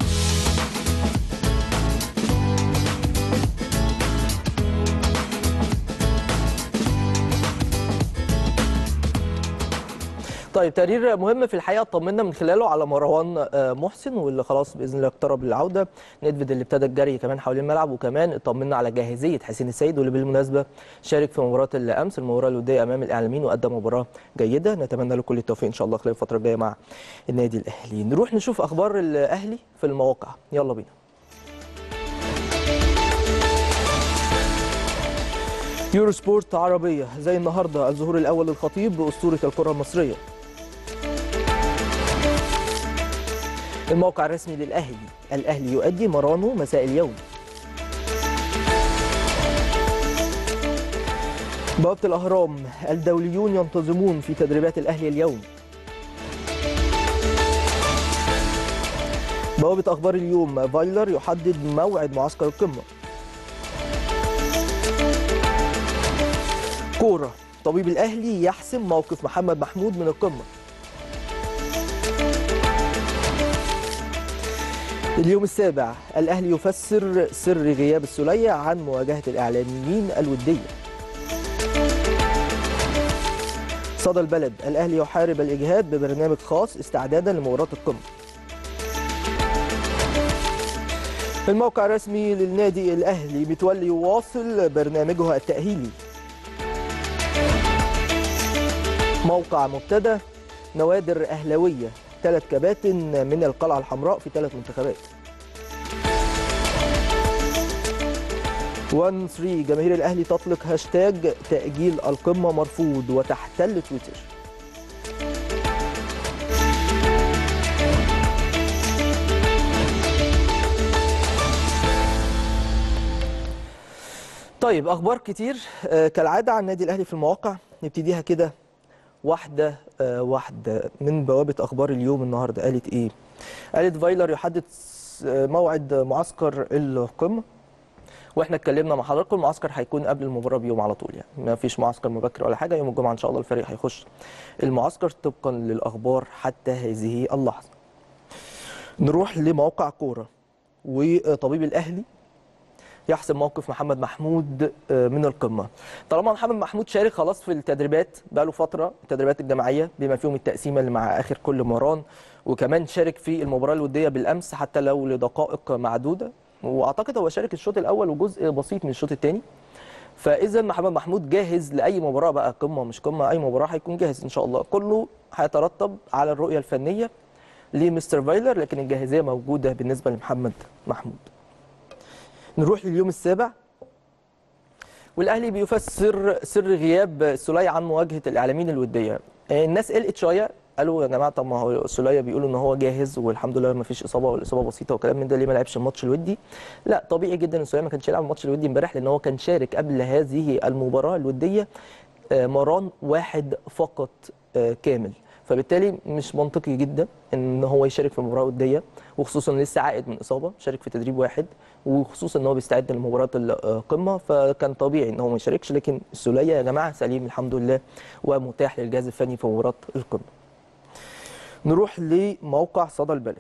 طيب تقرير مهم في الحقيقه طمنا من خلاله على مروان آه، محسن واللي خلاص باذن الله اقترب للعوده ندفد اللي ابتدى الجري كمان حوالين الملعب وكمان اطمنا على جاهزيه حسين السيد واللي بالمناسبه شارك في مباراه الامس المباراه الوديه امام الاعلاميين وادى مباراه جيده نتمنى له كل التوفيق ان شاء الله خلال الفتره الجايه مع النادي الاهلي نروح نشوف اخبار الاهلي في المواقع يلا بينا يورو سبورت عربيه زي النهارده الظهور الاول للخطيب باسطوره الكره المصريه الموقع الرسمي للأهلي الأهلي يؤدي مرانه مساء اليوم بوابة الأهرام الدوليون ينتظمون في تدريبات الأهلي اليوم بوابة أخبار اليوم فايلر يحدد موعد معسكر القمة كورة طبيب الأهلي يحسم موقف محمد محمود من القمة اليوم السابع الأهلي يفسر سر غياب السلية عن مواجهة الإعلاميين الودية صدى البلد الأهلي يحارب الإجهاد ببرنامج خاص استعدادا لمباراة القمة الموقع الرسمي للنادي الأهلي متولي يواصل برنامجه التأهيلي موقع مبتدى نوادر أهلوية ثلاث كباتن من القلعة الحمراء في ثلاث منتخبات 1 3 جماهير الأهلي تطلق هاشتاج تأجيل القمة مرفوض وتحتل تويتر طيب أخبار كتير آه، كالعادة عن النادي الأهلي في المواقع نبتديها كده واحدة آه، واحدة من بوابة أخبار اليوم النهاردة قالت إيه؟ قالت فايلر يحدد س- آه، موعد معسكر القمة واحنا اتكلمنا مع حضراتكم المعسكر هيكون قبل المباراة بيوم على طول يعني ما فيش معسكر مبكر ولا حاجة يوم الجمعة إن شاء الله الفريق هيخش المعسكر طبقا للأخبار حتى هذه اللحظة نروح لموقع كورة وطبيب الأهلي يحسم موقف محمد محمود آه، من القمه طالما محمد محمود شارك خلاص في التدريبات بقى له فتره التدريبات الجماعيه بما فيهم التقسيمه اللي مع اخر كل مران وكمان شارك في المباراه الوديه بالامس حتى لو لدقائق معدوده واعتقد هو شارك الشوط الاول وجزء بسيط من الشوط الثاني فاذا محمد محمود جاهز لاي مباراه بقى قمه مش قمه اي مباراه هيكون جاهز ان شاء الله كله هيترتب على الرؤيه الفنيه لمستر فايلر لكن الجاهزيه موجوده بالنسبه لمحمد محمود نروح لليوم السابع والاهلي بيفسر سر غياب سولية عن مواجهه الاعلاميين الوديه الناس قلقت شويه قالوا يا جماعه طب ما هو سولية بيقولوا ان هو جاهز والحمد لله ما فيش اصابه والاصابه بسيطه وكلام من ده ليه ما لعبش الماتش الودي لا طبيعي جدا ان سولية ما كانش يلعب الماتش الودي امبارح لان هو كان شارك قبل هذه المباراه الوديه آه، مران واحد فقط آه، كامل فبالتالي مش منطقي جدا ان هو يشارك في مباراه وديه وخصوصا لسه عائد من اصابه شارك في تدريب واحد وخصوصا ان هو بيستعد لمباراه القمه فكان طبيعي ان هو ما يشاركش لكن السوليه يا جماعه سليم الحمد لله ومتاح للجهاز الفني في مباراه القمه. نروح لموقع صدى البلد.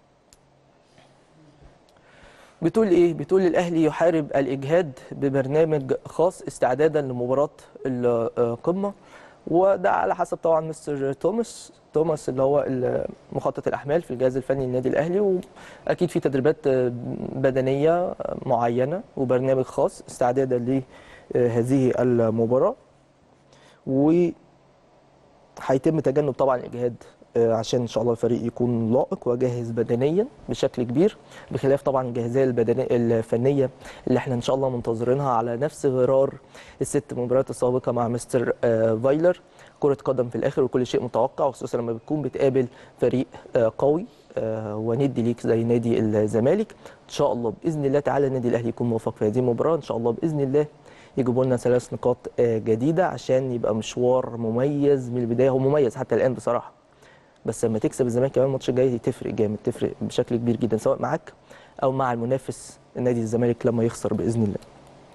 بتقول ايه؟ بتقول الاهلي يحارب الاجهاد ببرنامج خاص استعدادا لمباراه القمه وده على حسب طبعا مستر توماس توماس اللي هو مخطط الاحمال في الجهاز الفني للنادي الاهلي واكيد في تدريبات بدنيه معينه وبرنامج خاص استعدادا لهذه المباراه و هيتم تجنب طبعا الاجهاد آه، عشان ان شاء الله الفريق يكون لائق وجاهز بدنيا بشكل كبير بخلاف طبعا الجاهزيه البدنيه الفنيه اللي احنا ان شاء الله منتظرينها على نفس غرار الست مباريات السابقه مع مستر آه، فايلر كره قدم في الاخر وكل شيء متوقع وخصوصا لما بتكون بتقابل فريق آه، قوي آه، وندي ليك زي نادي الزمالك ان شاء الله باذن الله تعالى النادي الاهلي يكون موفق في هذه المباراه ان شاء الله باذن الله يجيبوا لنا ثلاث نقاط آه، جديده عشان يبقى مشوار مميز من البدايه هو مميز حتى الان بصراحه بس لما تكسب الزمالك كمان الماتش الجاي تفرق جامد تفرق بشكل كبير جدا سواء معاك او مع المنافس نادي الزمالك لما يخسر باذن الله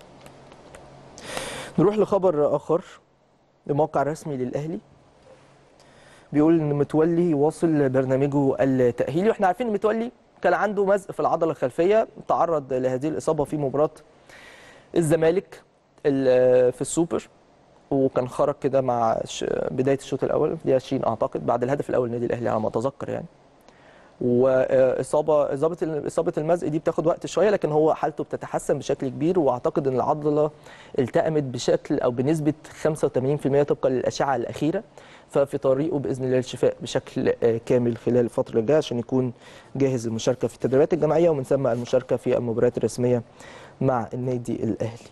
نروح لخبر اخر لموقع رسمي للاهلي بيقول ان متولي واصل برنامجه التاهيلي واحنا عارفين ان متولي كان عنده مزق في العضله الخلفيه تعرض لهذه الاصابه في مباراه الزمالك ال- في السوبر وكان خرج كده مع ش- بدايه الشوط الاول في دقيقه 20 اعتقد بعد الهدف الاول للنادي الاهلي على ما اتذكر يعني واصابه اصابه اصابه المزق دي بتاخد وقت شويه لكن هو حالته بتتحسن بشكل كبير واعتقد ان العضله التأمت بشكل او بنسبه 85% طبقا للاشعه الاخيره ففي طريقه باذن الله للشفاء بشكل آه، كامل خلال الفتره الجايه عشان يكون جاهز للمشاركه في التدريبات الجماعيه ومن ثم المشاركه في المباريات الرسميه مع النادي الاهلي.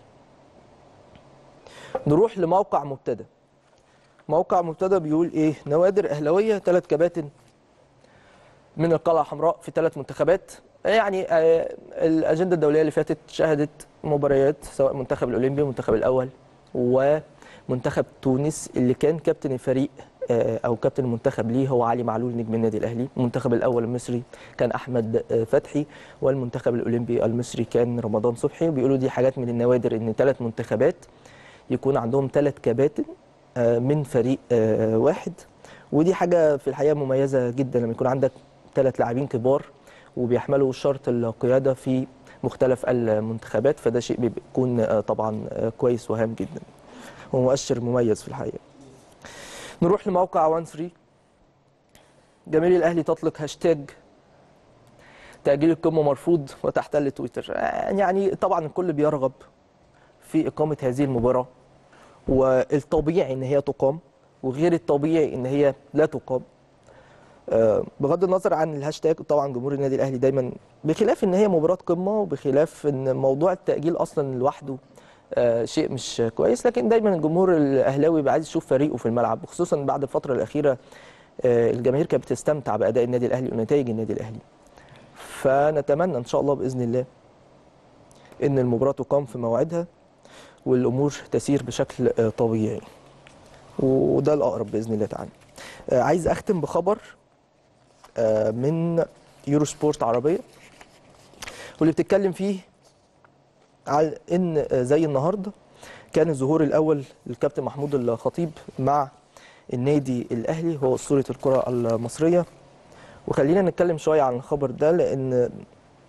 نروح لموقع مبتدأ. موقع مبتدأ بيقول ايه؟ نوادر اهلاويه ثلاث كباتن من القلعه الحمراء في ثلاث منتخبات يعني آه، الاجنده الدوليه اللي فاتت شهدت مباريات سواء المنتخب الاولمبي والمنتخب الاول ومنتخب تونس اللي كان كابتن الفريق آه، او كابتن المنتخب ليه هو علي معلول نجم النادي الاهلي المنتخب الاول المصري كان احمد آه، فتحي والمنتخب الاولمبي المصري كان رمضان صبحي بيقولوا دي حاجات من النوادر ان ثلاث منتخبات يكون عندهم ثلاث كباتن آه، من فريق آه، واحد ودي حاجه في الحقيقه مميزه جدا لما يكون عندك ثلاث لاعبين كبار وبيحملوا شرط القياده في مختلف المنتخبات فده شيء بيكون آه، طبعا آه، كويس وهام جدا ومؤشر مميز في الحقيقه نروح لموقع 1 3 جماهير الاهلي تطلق هاشتاج تأجيل القمة مرفوض وتحتل تويتر يعني طبعا الكل بيرغب في إقامة هذه المباراة والطبيعي إن هي تقام وغير الطبيعي إن هي لا تقام آه، بغض النظر عن الهاشتاج طبعا جمهور النادي الاهلي دايما بخلاف ان هي مباراه قمه وبخلاف ان موضوع التاجيل اصلا لوحده آه، شيء مش كويس لكن دايما الجمهور الاهلاوي بيبقى عايز يشوف فريقه في الملعب وخصوصا بعد الفتره الاخيره آه، الجماهير كانت بتستمتع باداء النادي الاهلي ونتائج النادي الاهلي فنتمنى ان شاء الله باذن الله ان المباراه تقام في موعدها والامور تسير بشكل آه، طبيعي وده الاقرب باذن الله تعالى آه، عايز اختم بخبر آه، من يورو سبورت عربيه واللي بتتكلم فيه على ان آه، زي النهارده كان الظهور الاول للكابتن محمود الخطيب مع النادي الاهلي هو اسطوره الكره المصريه وخلينا نتكلم شويه عن الخبر ده لان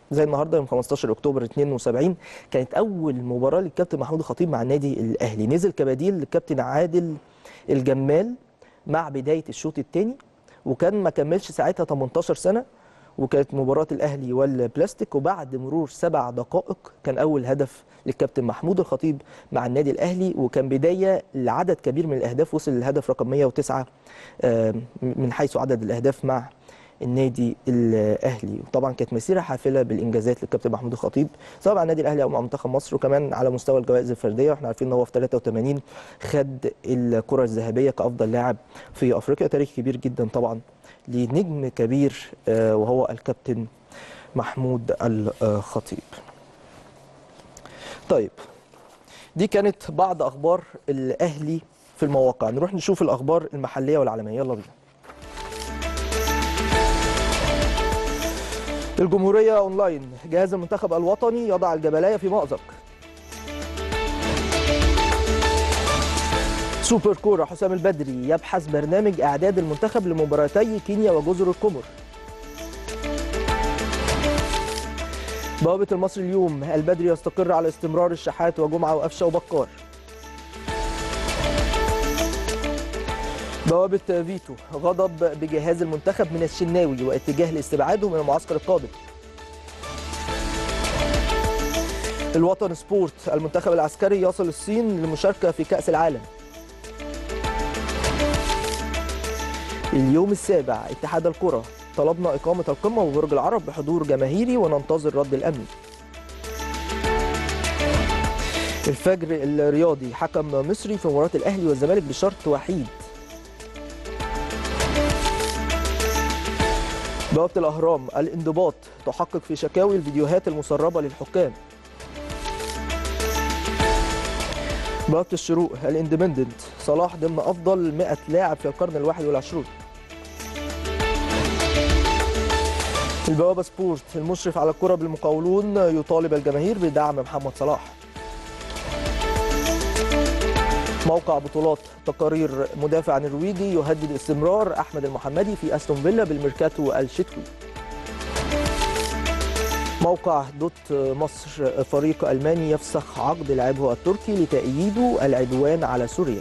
زي النهارده يوم 15 اكتوبر 72 كانت اول مباراه للكابتن محمود الخطيب مع النادي الاهلي نزل كبديل للكابتن عادل الجمال مع بدايه الشوط الثاني وكان ما كملش ساعتها 18 سنه وكانت مباراة الأهلي والبلاستيك وبعد مرور سبع دقائق كان أول هدف للكابتن محمود الخطيب مع النادي الأهلي وكان بداية لعدد كبير من الأهداف وصل للهدف رقم 109 آه، من حيث عدد الأهداف مع النادي الأهلي وطبعا كانت مسيرة حافلة بالإنجازات للكابتن محمود الخطيب سواء مع النادي الأهلي أو مع منتخب مصر وكمان على مستوى الجوائز الفردية واحنا عارفين إن هو في 83 خد الكرة الذهبية كأفضل لاعب في أفريقيا تاريخ كبير جدا طبعا لنجم كبير آه، وهو الكابتن محمود الخطيب طيب دي كانت بعض اخبار الاهلي في المواقع نروح نشوف الاخبار المحليه والعالميه يلا بينا الجمهوريه اونلاين جهاز المنتخب الوطني يضع الجبلايه في مأزق سوبر كوره حسام البدري يبحث برنامج اعداد المنتخب لمباراتي كينيا وجزر القمر بوابة المصري اليوم البدري يستقر على استمرار الشحات وجمعة وقفشة وبكار بوابة فيتو غضب بجهاز المنتخب من الشناوي واتجاه لاستبعاده من المعسكر القادم الوطن سبورت المنتخب العسكري يصل الصين للمشاركة في كأس العالم اليوم السابع اتحاد الكرة طلبنا إقامة القمة ببرج العرب بحضور جماهيري وننتظر رد الأمن الفجر الرياضي حكم مصري في مباراة الأهلي والزمالك بشرط وحيد بوابة الأهرام الانضباط تحقق في شكاوي الفيديوهات المسربة للحكام بوابة الشروق الاندبندنت صلاح ضمن أفضل 100 لاعب في القرن الواحد والعشرون البوابة سبورت المشرف على الكرة بالمقاولون يطالب الجماهير بدعم محمد صلاح موقع بطولات تقارير مدافع نرويجي يهدد استمرار أحمد المحمدي في أستون فيلا بالميركاتو الشتوي موقع دوت مصر فريق ألماني يفسخ عقد لاعبه التركي لتأييده العدوان على سوريا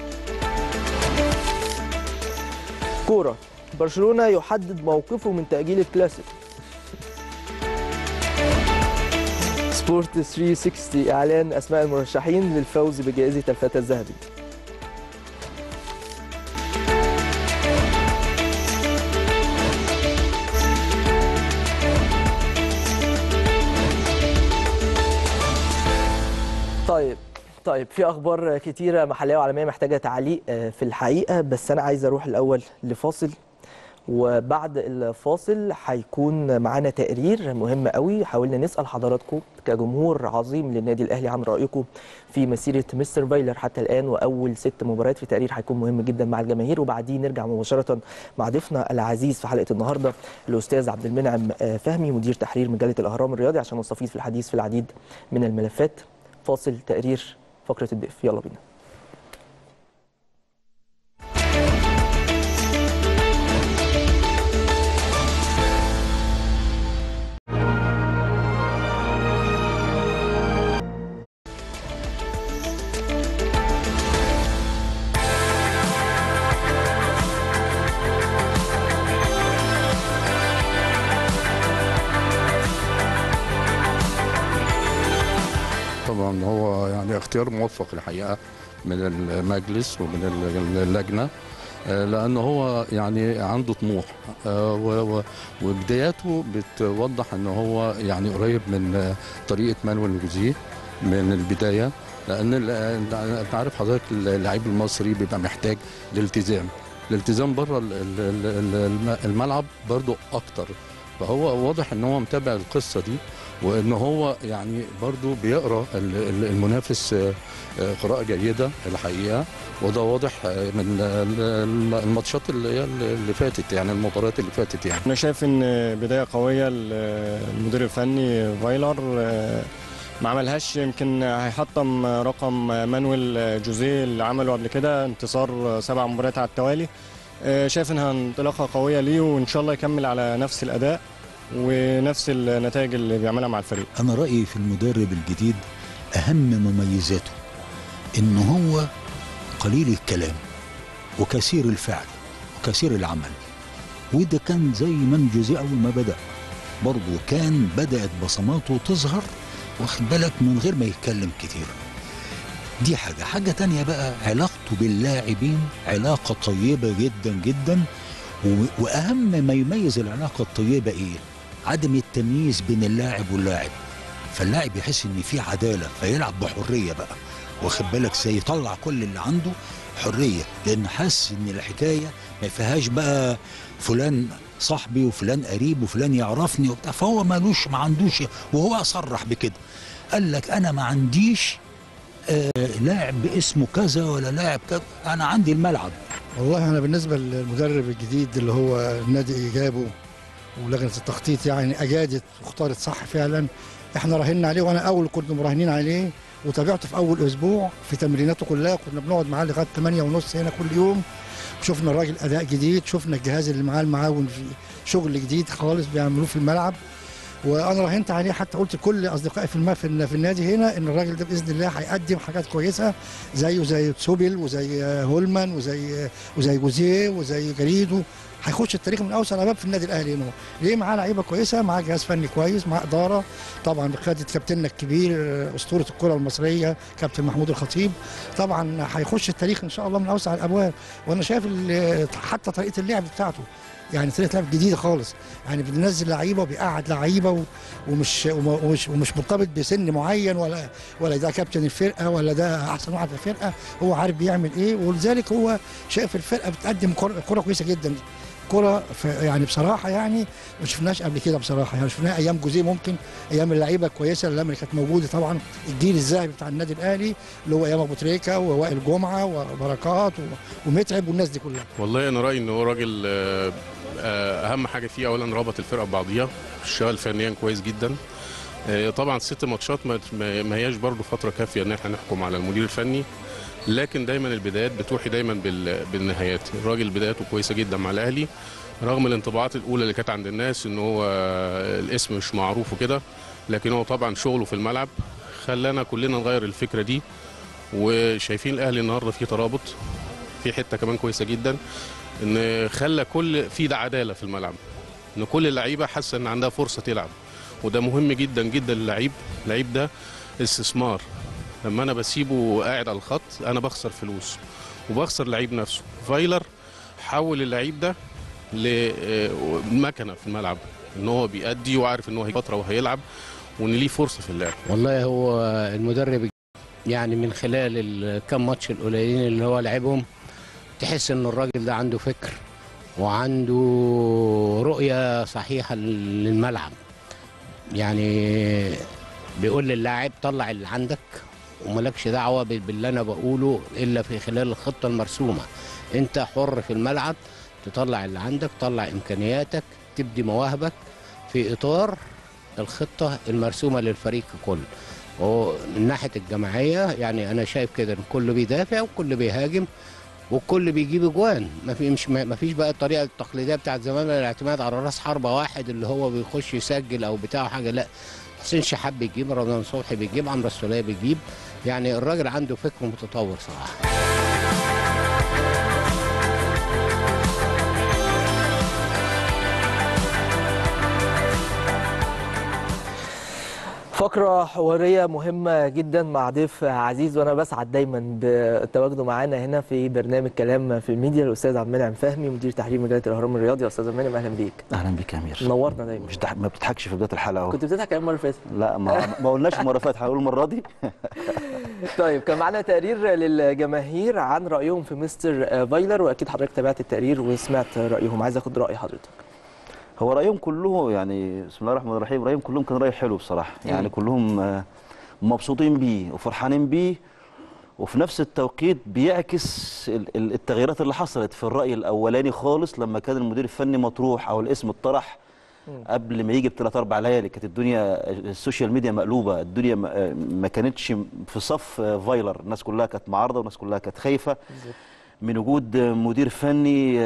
كورة برشلونة يحدد موقفه من تأجيل الكلاسيكو سبورت 360 إعلان أسماء المرشحين للفوز بجائزة الفتى الذهبي طيب طيب في اخبار كتيره محليه وعالميه محتاجه تعليق آه، في الحقيقه بس انا عايز اروح الاول لفاصل وبعد الفاصل هيكون معانا تقرير مهم قوي حاولنا نسال حضراتكم كجمهور عظيم للنادي الاهلي عن رايكم في مسيره مستر فايلر حتى الان واول ست مباريات في تقرير هيكون مهم جدا مع الجماهير وبعدين نرجع مباشره مع ضيفنا العزيز في حلقه النهارده الاستاذ عبد المنعم آه، فهمي مدير تحرير مجله الاهرام الرياضي عشان نستفيد في الحديث في العديد من الملفات فاصل تقرير فقره الضيف يلا بينا طبعا هو يعني اختيار موفق الحقيقه من المجلس ومن ال- اللجنه آه، لان هو يعني عنده طموح آه، و- و- وبداياته بتوضح ان هو يعني قريب من آه، طريقه مانويل جوزيه من البدايه لان ال- انت عارف حضرتك اللعيب المصري بيبقى محتاج لالتزام الالتزام بره ال- ال- ال- الم- الملعب برضو اكتر فهو واضح ان هو متابع القصه دي وان هو يعني برضو بيقرا ال- ال- المنافس آه، آه، قراءه جيده الحقيقه وده واضح آه، من ال- ال- الماتشات اللي هي اللي فاتت يعني المباريات اللي فاتت يعني انا شايف ان بدايه قويه المدير الفني فايلر آه، ما عملهاش يمكن هيحطم رقم مانويل جوزيه اللي عمله قبل كده انتصار سبع مباريات على التوالي آه، شايف انها انطلاقه قويه ليه وان شاء الله يكمل على نفس الاداء ونفس النتائج اللي بيعملها مع الفريق انا رايي في المدرب الجديد اهم مميزاته ان هو قليل الكلام وكثير الفعل وكثير العمل وده كان زي من جوزيه اول ما بدا برضه كان بدات بصماته تظهر واخد بالك من غير ما يتكلم كتير دي حاجه حاجه تانية بقى علاقته باللاعبين علاقه طيبه جدا جدا و- واهم ما يميز العلاقه الطيبه ايه عدم التمييز بين اللاعب واللاعب فاللاعب يحس ان في عداله فيلعب بحريه بقى واخد بالك زي يطلع كل اللي عنده حريه لان حاسس ان الحكايه ما فيهاش بقى فلان صاحبي وفلان قريب وفلان يعرفني وبتاع فهو مالوش ما عندوش وهو صرح بكده قال لك انا ما عنديش آه لاعب باسمه كذا ولا لاعب كذا انا عندي الملعب والله انا بالنسبه للمدرب الجديد اللي هو النادي جابه ولجنه التخطيط يعني اجادت واختارت صح فعلا احنا راهنا عليه وانا اول كنا مراهنين عليه وتابعته في اول اسبوع في تمريناته كلها كنا بنقعد معاه لغايه 8 ونص هنا كل يوم شفنا الراجل اداء جديد شفنا الجهاز اللي معاه المعاون في شغل جديد خالص بيعملوه في الملعب وانا راهنت عليه حتى قلت لكل اصدقائي في الم- في الن- في النادي هنا ان الراجل ده باذن الله هيقدم حاجات كويسه زيه زي تسوبل وزي هولمان وزي وزي جوزيه وزي جريدو هيخش التاريخ من اوسع الابواب في النادي الاهلي هنا ليه معاه لعيبه كويسه معاه جهاز فني كويس معاه اداره طبعا بقياده كابتننا الكبير اسطوره الكره المصريه كابتن محمود الخطيب طبعا هيخش التاريخ ان شاء الله من اوسع الابواب وانا شايف ال- حتى طريقه اللعب بتاعته يعني طريقه لعب جديده خالص يعني بينزل لعيبه وبيقعد لعيبه و- ومش وم- ومش ومش مرتبط بسن معين ولا ولا ده كابتن الفرقه ولا ده احسن واحد في الفرقه هو عارف بيعمل ايه ولذلك هو شايف الفرقه بتقدم كره كرة كويسه جدا كرة ف- يعني بصراحة يعني ما شفناش قبل كده بصراحة يعني شفناها أيام جوزيه ممكن أيام اللعيبة الكويسة اللي كانت موجودة طبعا الجيل الذهبي بتاع النادي الأهلي اللي هو أيام أبو تريكة ووائل جمعة وبركات و- ومتعب والناس دي كلها والله انا رايي ان هو راجل آه، آه، اهم حاجه فيه اولا ربط الفرقه ببعضيها اشتغل فنيا كويس جدا آه، طبعا ست ماتشات ما ما- ما هياش برضو فتره كافيه ان احنا نحكم على المدير الفني لكن دايما البدايات بتوحي دايما بال- بالنهايات الراجل بداياته كويسه جدا مع الاهلي رغم الانطباعات الاولى اللي كانت عند الناس ان هو آه، الاسم مش معروف وكده لكن هو طبعا شغله في الملعب خلانا كلنا نغير الفكره دي وشايفين الاهلي النهارده فيه ترابط في حته كمان كويسه جدا ان خلى كل في ده عداله في الملعب ان كل اللعيبه حاسه ان عندها فرصه تلعب وده مهم جدا جدا للعيب اللعيب ده استثمار لما انا بسيبه قاعد على الخط انا بخسر فلوس وبخسر لعيب نفسه فايلر حول اللعيب ده لمكنه في الملعب ان هو بيأدي وعارف ان هو هي فتره وهيلعب وان ليه فرصه في اللعب والله هو المدرب يعني من خلال الكام ماتش القليلين اللي هو لعبهم تحس ان الراجل ده عنده فكر وعنده رؤية صحيحة للملعب يعني بيقول للاعب طلع اللي عندك وملكش دعوة بال- باللي انا بقوله الا في خلال الخطة المرسومة انت حر في الملعب تطلع اللي عندك تطلع امكانياتك تبدي مواهبك في اطار الخطة المرسومة للفريق ككل ومن ناحية الجماعية يعني أنا شايف كده إن كله بيدافع وكله بيهاجم والكل بيجيب اجوان ما في مش ما فيش بقى الطريقه التقليديه بتاعت زمان الاعتماد على راس حربه واحد اللي هو بيخش يسجل او بتاع حاجه لا حسين شحات بيجيب رمضان صبحي بيجيب عمرو السوليه بيجيب يعني الراجل عنده فكر متطور صراحه فقرة حوارية مهمة جدا مع ضيف عزيز وانا بسعد دايما بتواجده معانا هنا في برنامج كلام في الميديا الاستاذ عبد المنعم فهمي مدير تحرير مجله الاهرام الرياضي يا استاذ عبد المنعم اهلا بيك اهلا بك يا امير نورنا دايما مش تح... ما بتضحكش في بدايه الحلقه اهو كنت بتضحك ايام المره اللي فاتت لا ما ما قلناش المره اللي فاتت هنقول المره دي طيب كان معانا تقرير للجماهير عن رايهم في مستر فايلر واكيد حضرتك تابعت التقرير وسمعت رايهم عايز اخد راي حضرتك هو رايهم كله يعني بسم الله الرحمن الرحيم رايهم كلهم كان راي حلو بصراحه يعني كلهم آه، مبسوطين بيه وفرحانين بيه وفي نفس التوقيت بيعكس ال- ال- التغييرات اللي حصلت في الراي الاولاني خالص لما كان المدير الفني مطروح او الاسم اتطرح قبل ما يجي بثلاث اربع ليالي كانت الدنيا السوشيال ميديا مقلوبه الدنيا ما- ما كانتش في صف فايلر الناس كلها كانت معارضه والناس كلها كانت خايفه من وجود مدير فني آه،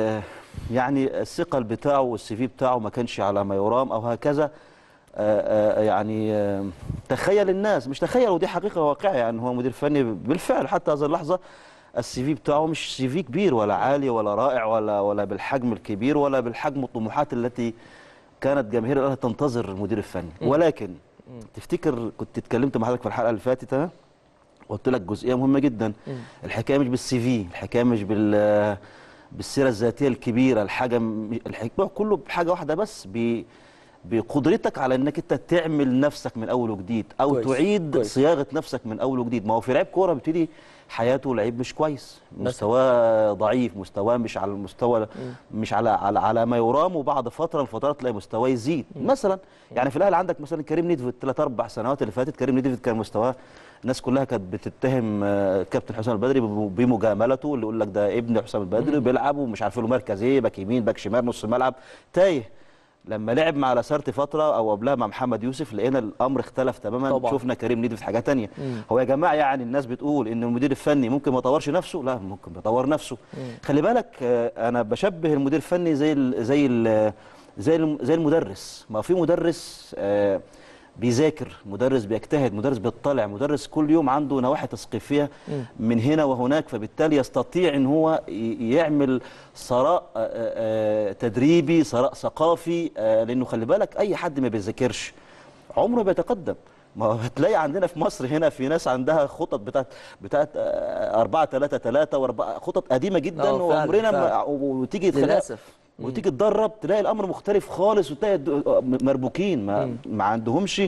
يعني الثقل بتاعه والسي في بتاعه ما كانش على ما يرام او هكذا آه، آه، يعني آه، تخيل الناس مش تخيل ودي حقيقه واقعه يعني هو مدير فني بالفعل حتى هذه اللحظه السي في بتاعه مش سي في كبير ولا عالي ولا رائع ولا ولا بالحجم الكبير ولا بالحجم الطموحات التي كانت جماهير الاهلي تنتظر المدير الفني ولكن تفتكر كنت اتكلمت مع حضرتك في الحلقه اللي فاتت ها؟ قلت لك جزئيه مهمه جدا الحكايه مش بالسي في الحكايه مش بال بالسيره الذاتيه الكبيره الحاجه م- الحكايه كله بحاجه واحده بس ب بقدرتك على انك انت تعمل نفسك من اول وجديد او كويس، تعيد كويس. صياغه نفسك من اول وجديد ما هو في لعيب كوره بيبتدي حياته لعيب مش كويس مستواه ضعيف مستواه مش على المستوى مش على على, على ما يرام وبعد فتره من الفترات تلاقي مستواه يزيد مثلا يعني في الاهلي عندك مثلا كريم نيدفيد ثلاث اربع سنوات اللي فاتت كريم نيدفيد كان مستواه الناس كلها كانت بتتهم آه، كابتن حسام البدري بم- بمجاملته اللي يقول لك ده ابن حسام البدري وبيلعب ومش عارف له مركز ايه باك يمين باك شمال نص ملعب تايه لما لعب مع لاسارتي فتره او قبلها مع محمد يوسف لقينا الامر اختلف تماما طبعاً. شفنا كريم نيدفيد في حاجه تانية مم. هو يا جماعه يعني الناس بتقول ان المدير الفني ممكن ما يطورش نفسه لا ممكن يطور نفسه خلي بالك آه، انا بشبه المدير الفني زي ال زي ال زي الم- زي المدرس ما في مدرس آه، بيذاكر مدرس بيجتهد مدرس بيطلع مدرس كل يوم عنده نواحي تثقيفيه من هنا وهناك فبالتالي يستطيع ان هو ي- يعمل ثراء آه، آه، تدريبي ثراء ثقافي آه، لانه خلي بالك اي حد ما بيذاكرش عمره بيتقدم ما هو هتلاقي عندنا في مصر هنا في ناس عندها خطط بتاعت بتاعت 4 3 3 واربعه خطط قديمه جدا آه، فعلاً، وعمرنا ما فعلاً. وتيجي تلاقي للاسف وتيجي تدرب تلاقي الامر مختلف خالص وتلاقي د- مربوكين ما, ما عندهمش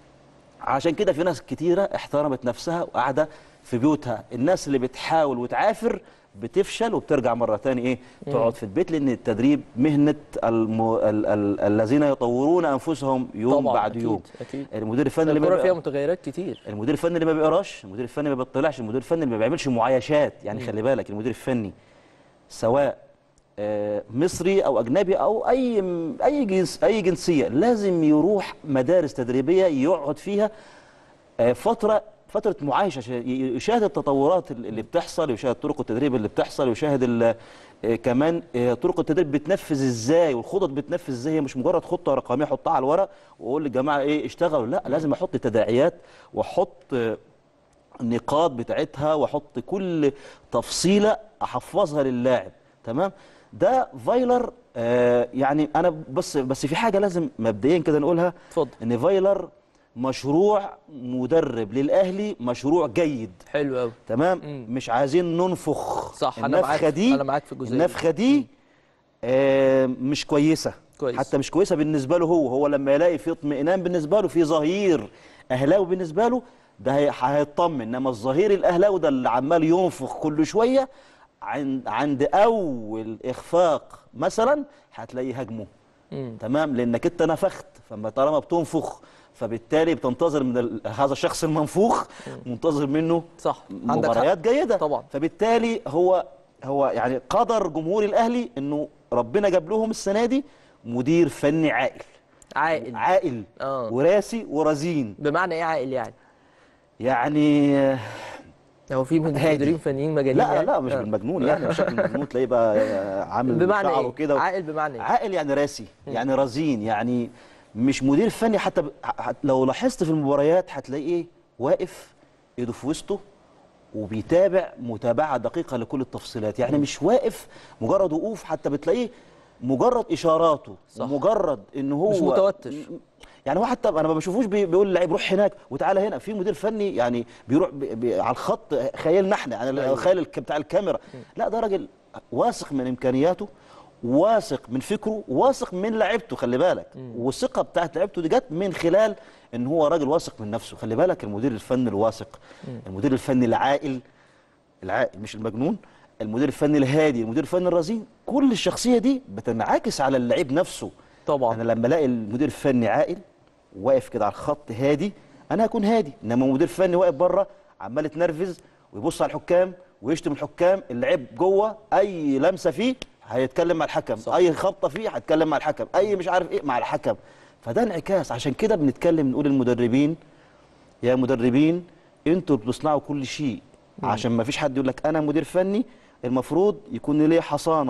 عشان كده في ناس كتيره احترمت نفسها وقاعده في بيوتها الناس اللي بتحاول وتعافر بتفشل وبترجع مره تاني ايه تقعد في البيت لان التدريب مهنه الم... ال... ال... الذين يطورون انفسهم يوم طبعا بعد أكيد، يوم اكيد المدير الفني اللي ما الكوره فيها بيقرأ- متغيرات كتير المدير الفني اللي ما بيقراش المدير الفني اللي ما بيطلعش المدير الفني اللي ما بيعملش معايشات يعني خلي بالك المدير الفني سواء آه، مصري او اجنبي او اي اي جنس اي جنسيه لازم يروح مدارس تدريبيه يقعد فيها آه، فتره فتره معايشه عشان ي- يشاهد التطورات اللي بتحصل يشاهد طرق التدريب اللي بتحصل يشاهد ال- آه، كمان آه، طرق التدريب بتنفذ ازاي والخطط بتنفذ ازاي هي مش مجرد خطه رقميه احطها على الورق واقول للجماعه ايه اشتغلوا لا لازم احط تداعيات واحط آه، النقاط بتاعتها واحط كل تفصيله احفظها للاعب تمام ده فايلر آه يعني انا بس بس في حاجه لازم مبدئيا كده نقولها اتفضل ان فايلر مشروع مدرب للاهلي مشروع جيد حلو قوي تمام مم. مش عايزين ننفخ صح انا النفخه معاك دي انا معاك في الجزئيه دي. النفخه دي آه مش كويسه كويس. حتى مش كويسه بالنسبه له هو هو لما يلاقي في اطمئنان بالنسبه له في ظهير اهلاوي بالنسبه له ده هي- هيطمن انما الظهير الاهلاوي ده اللي عمال ينفخ كل شويه عند عند اول اخفاق مثلا هتلاقيه هاجمه مم. تمام لانك انت نفخت فما طالما بتنفخ فبالتالي بتنتظر من ال- هذا الشخص المنفوخ منتظر منه صح عندك مباريات حق. جيده طبعا فبالتالي هو هو يعني قدر جمهور الاهلي انه ربنا جاب لهم السنه دي مدير فني عاقل عاقل عاقل اه وراسي ورزين بمعنى ايه عاقل يعني يعني هو في هادي. مديرين فنيين مجانين لا يعني؟ لا مش آه. بالمجنون يعني بشكل مجنون تلاقيه بقى عامل بمعنى شعره ايه كده عاقل بمعنى ايه عاقل يعني راسي يعني رزين يعني مش مدير فني حتى ب... ح- لو لاحظت في المباريات هتلاقيه واقف ايده في وسطه وبيتابع متابعه دقيقه لكل التفصيلات يعني مش واقف مجرد وقوف حتى بتلاقيه مجرد اشاراته صح. مجرد ان هو مش متوتر. يعني هو حتى انا ما بشوفوش بي- بيقول للعيب روح هناك وتعالى هنا في مدير فني يعني بيروح بي بي على الخط خيالنا احنا يعني أيوة. خيال الك- بتاع الكاميرا لا ده راجل واثق من امكانياته واثق من فكره واثق من لعيبته خلي بالك والثقه بتاعت لعيبته دي جت من خلال ان هو راجل واثق من نفسه خلي بالك المدير الفني الواثق المدير الفني العاقل العاقل مش المجنون المدير الفني الهادي المدير الفني الرزين كل الشخصيه دي بتنعكس على اللعيب نفسه طبعا انا لما الاقي المدير الفني عاقل واقف كده على الخط هادي انا هكون هادي انما مدير فني واقف بره عمال يتنرفز ويبص على الحكام ويشتم الحكام اللعيب جوه اي لمسه فيه هيتكلم مع الحكم صح. اي خبطه فيه هيتكلم مع الحكم اي مش عارف ايه مع الحكم فده انعكاس عشان كده بنتكلم نقول المدربين يا مدربين انتوا بتصنعوا كل شيء عشان ما فيش حد يقول لك انا مدير فني المفروض يكون ليه حصانه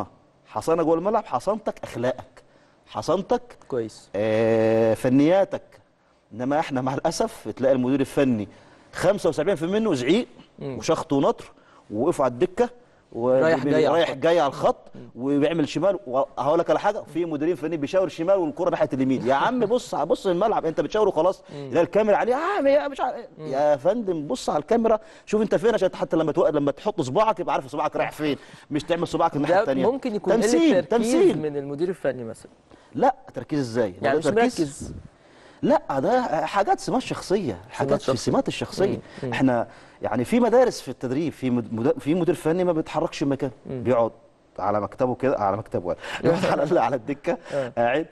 حصانه جوه الملعب حصانتك اخلاقك حصانتك كويس آه فنياتك انما احنا مع الاسف تلاقي المدير الفني 75% منه زعيق مم. وشخط ونطر ووقفوا على الدكه رايح جاي على رايح الخط. جاي على الخط وبيعمل شمال وهقول لك على حاجه في مديرين فنيين بيشاور شمال والكره ناحيه اليمين يا عم بص بص الملعب انت بتشاور وخلاص يلاقي الكاميرا عليه اه يا مش عارف إيه. يا فندم بص على الكاميرا شوف انت فين عشان حتى لما توقف لما تحط صباعك يبقى عارف صباعك رايح فين مش تعمل صباعك الناحيه ده الثانيه ممكن يكون تمثيل قله تركيز تمثيل من المدير الفني مثلا لا تركيز ازاي يعني ده مش تركيز؟ مركز لا ده حاجات سمات شخصيه حاجات في شخصية. السمات الشخصيه مم. مم. احنا يعني في مدارس في التدريب في مد- في مدير فني ما بيتحركش من مكانه بيقعد على مكتبه كده على مكتبه بيقعد على على الدكه آه. قاعد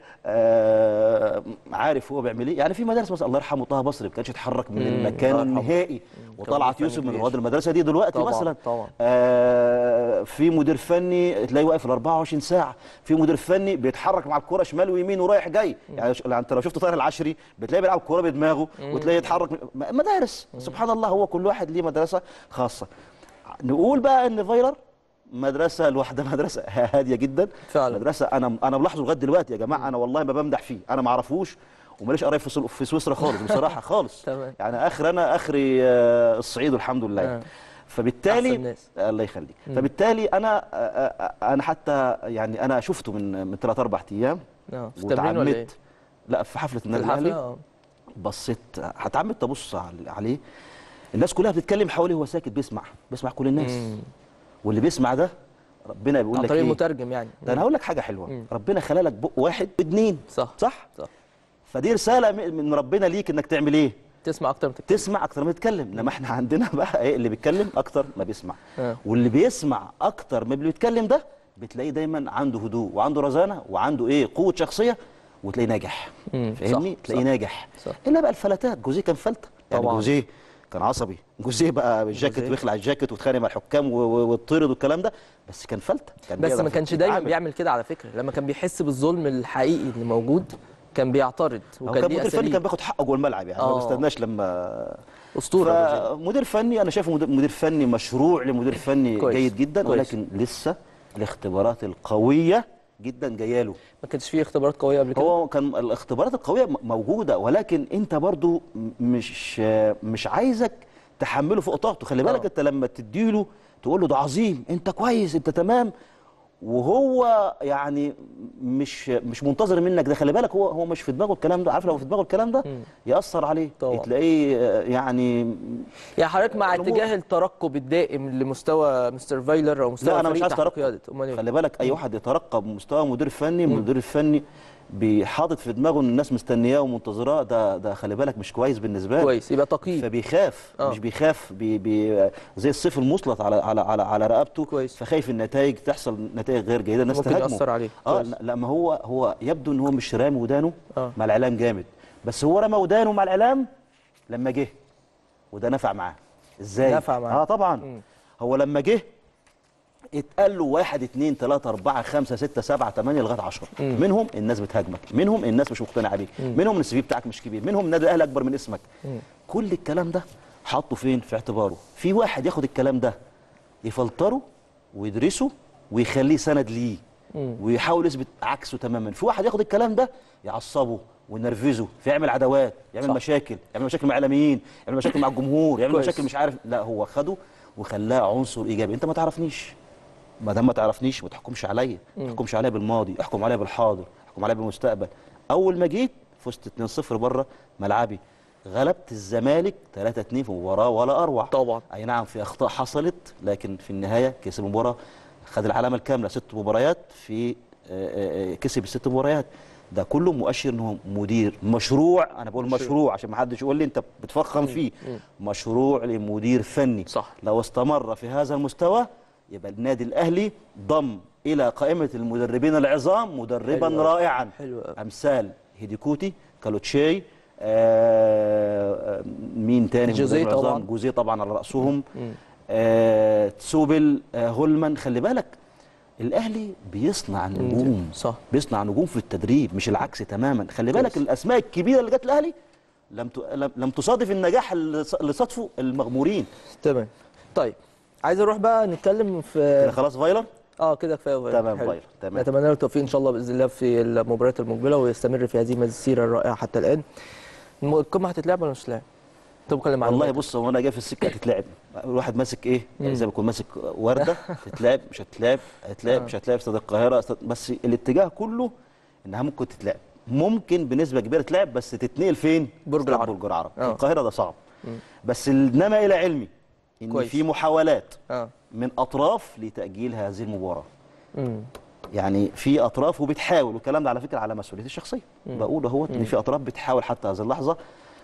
آه عارف هو بيعمل ايه يعني في مدارس مثلا الله يرحمه طه بصري ما كانش يتحرك من مم. المكان الله يرحمه. النهائي وطلعت فني يوسف من كبير. رواد المدرسه دي دلوقتي طبعاً، مثلا طبعاً. آه في مدير فني تلاقيه واقف ال 24 ساعه في مدير فني بيتحرك مع الكره شمال ويمين ورايح جاي يعني ش- انت لو شفت طاهر العشري بتلاقيه بيلعب الكره بدماغه وتلاقيه يتحرك م- مدارس سبحان الله هو كل واحد ليه مدرسه خاصه نقول بقى ان فايلر مدرسه لوحدها مدرسه هاديه جدا فعلا. مدرسه انا انا ملاحظه لغايه دلوقتي يا جماعه انا والله ما بمدح فيه انا ما اعرفوش وماليش قرايب في سو- في سويسرا خالص بصراحه خالص تمام. يعني اخر انا اخري آه، الصعيد والحمد لله آه. فبالتالي أحسن ناس. الله يخليك فبالتالي انا آه، آه، انا حتى يعني انا شفته من من ثلاث اربع ايام اه في التمرين ولا ايه؟ وتعمدت لا في حفله في النادي الحفله الاهلي اه بصيت هتعمد ابص على- عليه الناس كلها بتتكلم حواليه هو ساكت بيسمع بيسمع كل الناس مم. واللي بيسمع ده ربنا بيقول عن لك طريق ايه المترجم يعني ده انا هقول لك حاجه حلوه مم. ربنا خلق لك بق واحد اتنين صح صح صح فدي رساله من من ربنا ليك انك تعمل ايه تسمع اكتر من تتكلم تسمع اكتر ما تتكلم انما احنا عندنا بقى ايه اللي بيتكلم اكتر ما بيسمع آه. واللي بيسمع اكتر ما اللي بيتكلم ده بتلاقيه دايما عنده هدوء وعنده رزانه وعنده ايه قوه شخصيه وتلاقيه ناجح مم، فاهمني صح، تلاقيه صح. ناجح صح. الا بقى الفلاتات جوزيه كان فلته يعني طبعاً. جوزيه كان عصبي جوزيه بقى بالجاكيت جوزيه. ويخلع الجاكيت ويتخانق مع الحكام و- و- ويطرد والكلام ده بس كان فلته كان بس بيقدر ما كانش دايما يتعامل. بيعمل كده على فكره لما كان بيحس بالظلم الحقيقي اللي موجود كان بيعترض هو وكان كان ليه مدير فني كان اساليب بياخد حقه جوه الملعب يعني ما آه. بيستناش لما اسطوره جوزيه. فمدير فني انا شايفه مدير- مدير فني مشروع لمدير فني كويس، جيد جدا كويس. ولكن لسه الاختبارات القويه جدا جايه له ما كانش فيه اختبارات قويه قبل كده هو كان الاختبارات القويه م- موجوده ولكن انت برضو م- مش مش عايزك تحمله فوق طاقته خلي بالك آه. انت لما تديله تقول له ده عظيم انت كويس انت تمام وهو يعني مش مش منتظر منك ده خلي بالك هو هو مش في دماغه الكلام ده عارف لو في دماغه الكلام ده مم. ياثر عليه طبعا. تلاقيه آه، يعني يعني حضرتك مع الأمور- اتجاه الترقب الدائم لمستوى مستر فايلر او مستوى لا انا مش فريق عايز تحت ترقب قيادته امال ايه خلي بالك اي واحد يترقب مستوى مدير فني المدير الفني بيحاطط في دماغه ان الناس مستنياه ومنتظراه ده ده خلي بالك مش كويس بالنسبه له كويس يبقى تقييم فبيخاف آه. مش بيخاف بي بي زي السيف المسلط على على على, على رقبته كويس. فخايف النتائج تحصل نتائج غير جيده الناس ممكن تهاجمه يأثر عليه. اه كويس. لا لا، ما هو هو يبدو ان هو مش رامي ودانه آه. مع الاعلام جامد بس هو رمى ودانه مع الاعلام لما جه وده نفع معاه ازاي نفع معاه. اه طبعا مم. هو لما جه اتقال له واحد اتنين تلاته اربعه خمسه سته سبعه تمانيه لغايه عشره مم. منهم الناس بتهاجمك منهم الناس مش مقتنعه بيك منهم السي في بتاعك مش كبير منهم النادي الاهلي اكبر من اسمك مم. كل الكلام ده حطه فين في اعتباره في واحد ياخد الكلام ده يفلتره ويدرسه ويخليه سند ليه مم. ويحاول يثبت عكسه تماما في واحد ياخد الكلام ده يعصبه وينرفزه فيعمل عداوات يعمل صح. مشاكل يعمل مشاكل مع اعلاميين يعمل مشاكل مع الجمهور يعمل كويس. مشاكل مش عارف لا هو خده وخلاه عنصر ايجابي انت ما تعرفنيش ما دام ما تعرفنيش ما تحكمش عليا ما تحكمش عليا بالماضي احكم عليا بالحاضر احكم عليا بالمستقبل اول ما جيت فزت 2-0 بره ملعبي غلبت الزمالك 3-2 في مباراه ولا اروع طبعا. اي نعم في اخطاء حصلت لكن في النهايه كسب المباراه خد العلامه الكامله ست مباريات في آه، آه، آه، كسب الست مباريات ده كله مؤشر انه مدير مشروع انا بقول مشروع. مشروع عشان ما حدش يقول لي انت بتفخم فيه مشروع لمدير فني صح. لو استمر في هذا المستوى يبقى النادي الاهلي ضم الى قائمه المدربين العظام مدربا حلو أوي. رائعا حلو أوي. امثال هيديكوتي كالوتشي آه آه، مين تاني من جوزيه المدربين العظام؟ طبعاً. جوزيه طبعا على راسهم مم. آه تسوبل آه هولمان خلي بالك الاهلي بيصنع نجوم صح بيصنع نجوم في التدريب مش العكس تماما خلي بالك كويس. الاسماء الكبيره اللي جت الاهلي لم ت- لم- لم تصادف النجاح اللي ص- اللي صادفه المغمورين تمام طيب عايز اروح بقى نتكلم كده في خلاص فايلر اه كده كفايه فايلر تمام حلو. فايلر تمام نتمنى له التوفيق ان شاء الله باذن الله في المباريات المقبله ويستمر في هذه المسيره الرائعه حتى الان الم- القمه هتتلعب ولا مش هتتلعب؟ طب كلم والله بص هو انا جاي في السكه هتتلعب الواحد ماسك ايه مم. زي ما يكون ماسك ورده تتلعب مش هتتلعب هتتلعب آه. مش هتتلعب استاد القاهره استاد بس الاتجاه كله انها ممكن تتلعب ممكن بنسبه كبيره تتلعب بس تتنقل فين برج استاد العرب. برج العرب آه. القاهره ده صعب مم. بس انما الى علمي ان كويس. في محاولات اه من اطراف لتاجيل هذه المباراه مم. يعني في اطراف وبتحاول والكلام ده على فكره على مسؤوليتي الشخصيه مم. بقول اهوت ان مم. في اطراف بتحاول حتى هذه اللحظه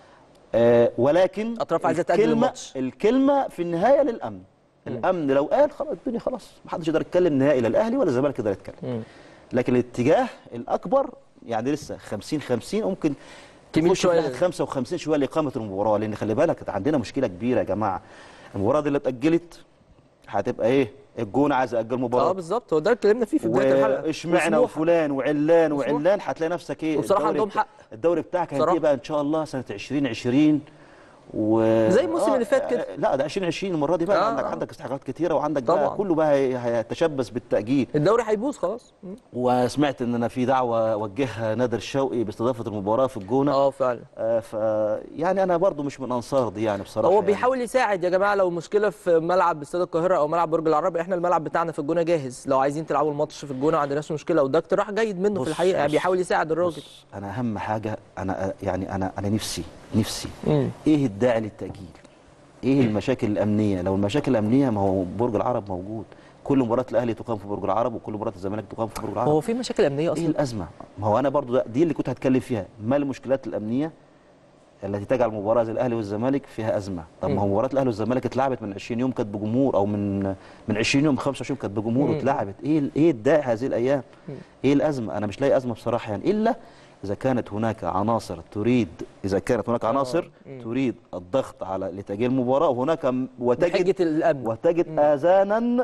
آه ولكن أطراف عايزة تأجل الكلمة الماتش. الكلمه في النهايه للامن الامن لو قال خلاص الدنيا خلاص محدش يقدر يتكلم نهائي لا الاهلي ولا الزمالك يقدر يتكلم مم. لكن الاتجاه الاكبر يعني لسه 50 50 ممكن تميل تخش شوية في 55 شويه لاقامه المباراه لان خلي بالك عندنا مشكله كبيره يا جماعه المباراه دي اللي اتاجلت هتبقى ايه الجون عايز ياجل مباراه اه بالظبط هو ده اللي اتكلمنا فيه في بدايه الحلقه واشمعنى وسموحة. وفلان وعلان وسموحة. وعلان هتلاقي نفسك ايه وبصراحة الدوري عندهم بتا- حق. الدوري بتاعك بصراحة. هينتهي بقى ان شاء الله سنه 2020 و زي الموسم اللي فات كده. آه، لا ده 2020 المره دي بقى آه، عندك آه. عندك استحقاقات كتيره وعندك بقى طبعاً. كله بقى هي- هيتشبث بالتاجيل الدوري هيبوظ خلاص مم. وسمعت ان انا في دعوه وجهها نادر شوقي باستضافه المباراه في الجونه اه فعلا آه ف يعني انا برضو مش من انصار دي يعني بصراحه هو يعني. بيحاول يساعد يا جماعه لو مشكله في ملعب استاد القاهره او ملعب برج العرب احنا الملعب بتاعنا في الجونه جاهز لو عايزين تلعبوا الماتش في الجونه ما عندناش مشكله وده اقتراح جيد منه بص- في الحقيقه يعني بص- بيحاول يساعد الراجل بص، انا اهم حاجه انا يعني انا انا نفسي نفسي مم. ايه الداعي للتاجيل ايه المشاكل الامنيه لو المشاكل الامنيه ما هو برج العرب موجود كل مباراه الاهلي تقام في برج العرب وكل مباراه الزمالك تقام في برج العرب هو في مشاكل امنيه ايه اصلا الازمه ما هو انا برضو ده دي اللي كنت هتكلم فيها ما المشكلات الامنيه التي تجعل مباراه زي الاهلي والزمالك فيها ازمه طب ما هو مم. مباراه الاهلي والزمالك اتلعبت من 20 يوم كانت بجمهور او من من 20 يوم 25 كانت بجمهور مم. واتلعبت ايه ال- ايه الداعي هذه الايام مم. ايه الازمه انا مش لاقي ازمه بصراحه يعني الا اذا كانت هناك عناصر تريد اذا كانت هناك عناصر مم. تريد الضغط على لتاجيل المباراه وهناك م- وتجد بحجه الامن وتجد اذانا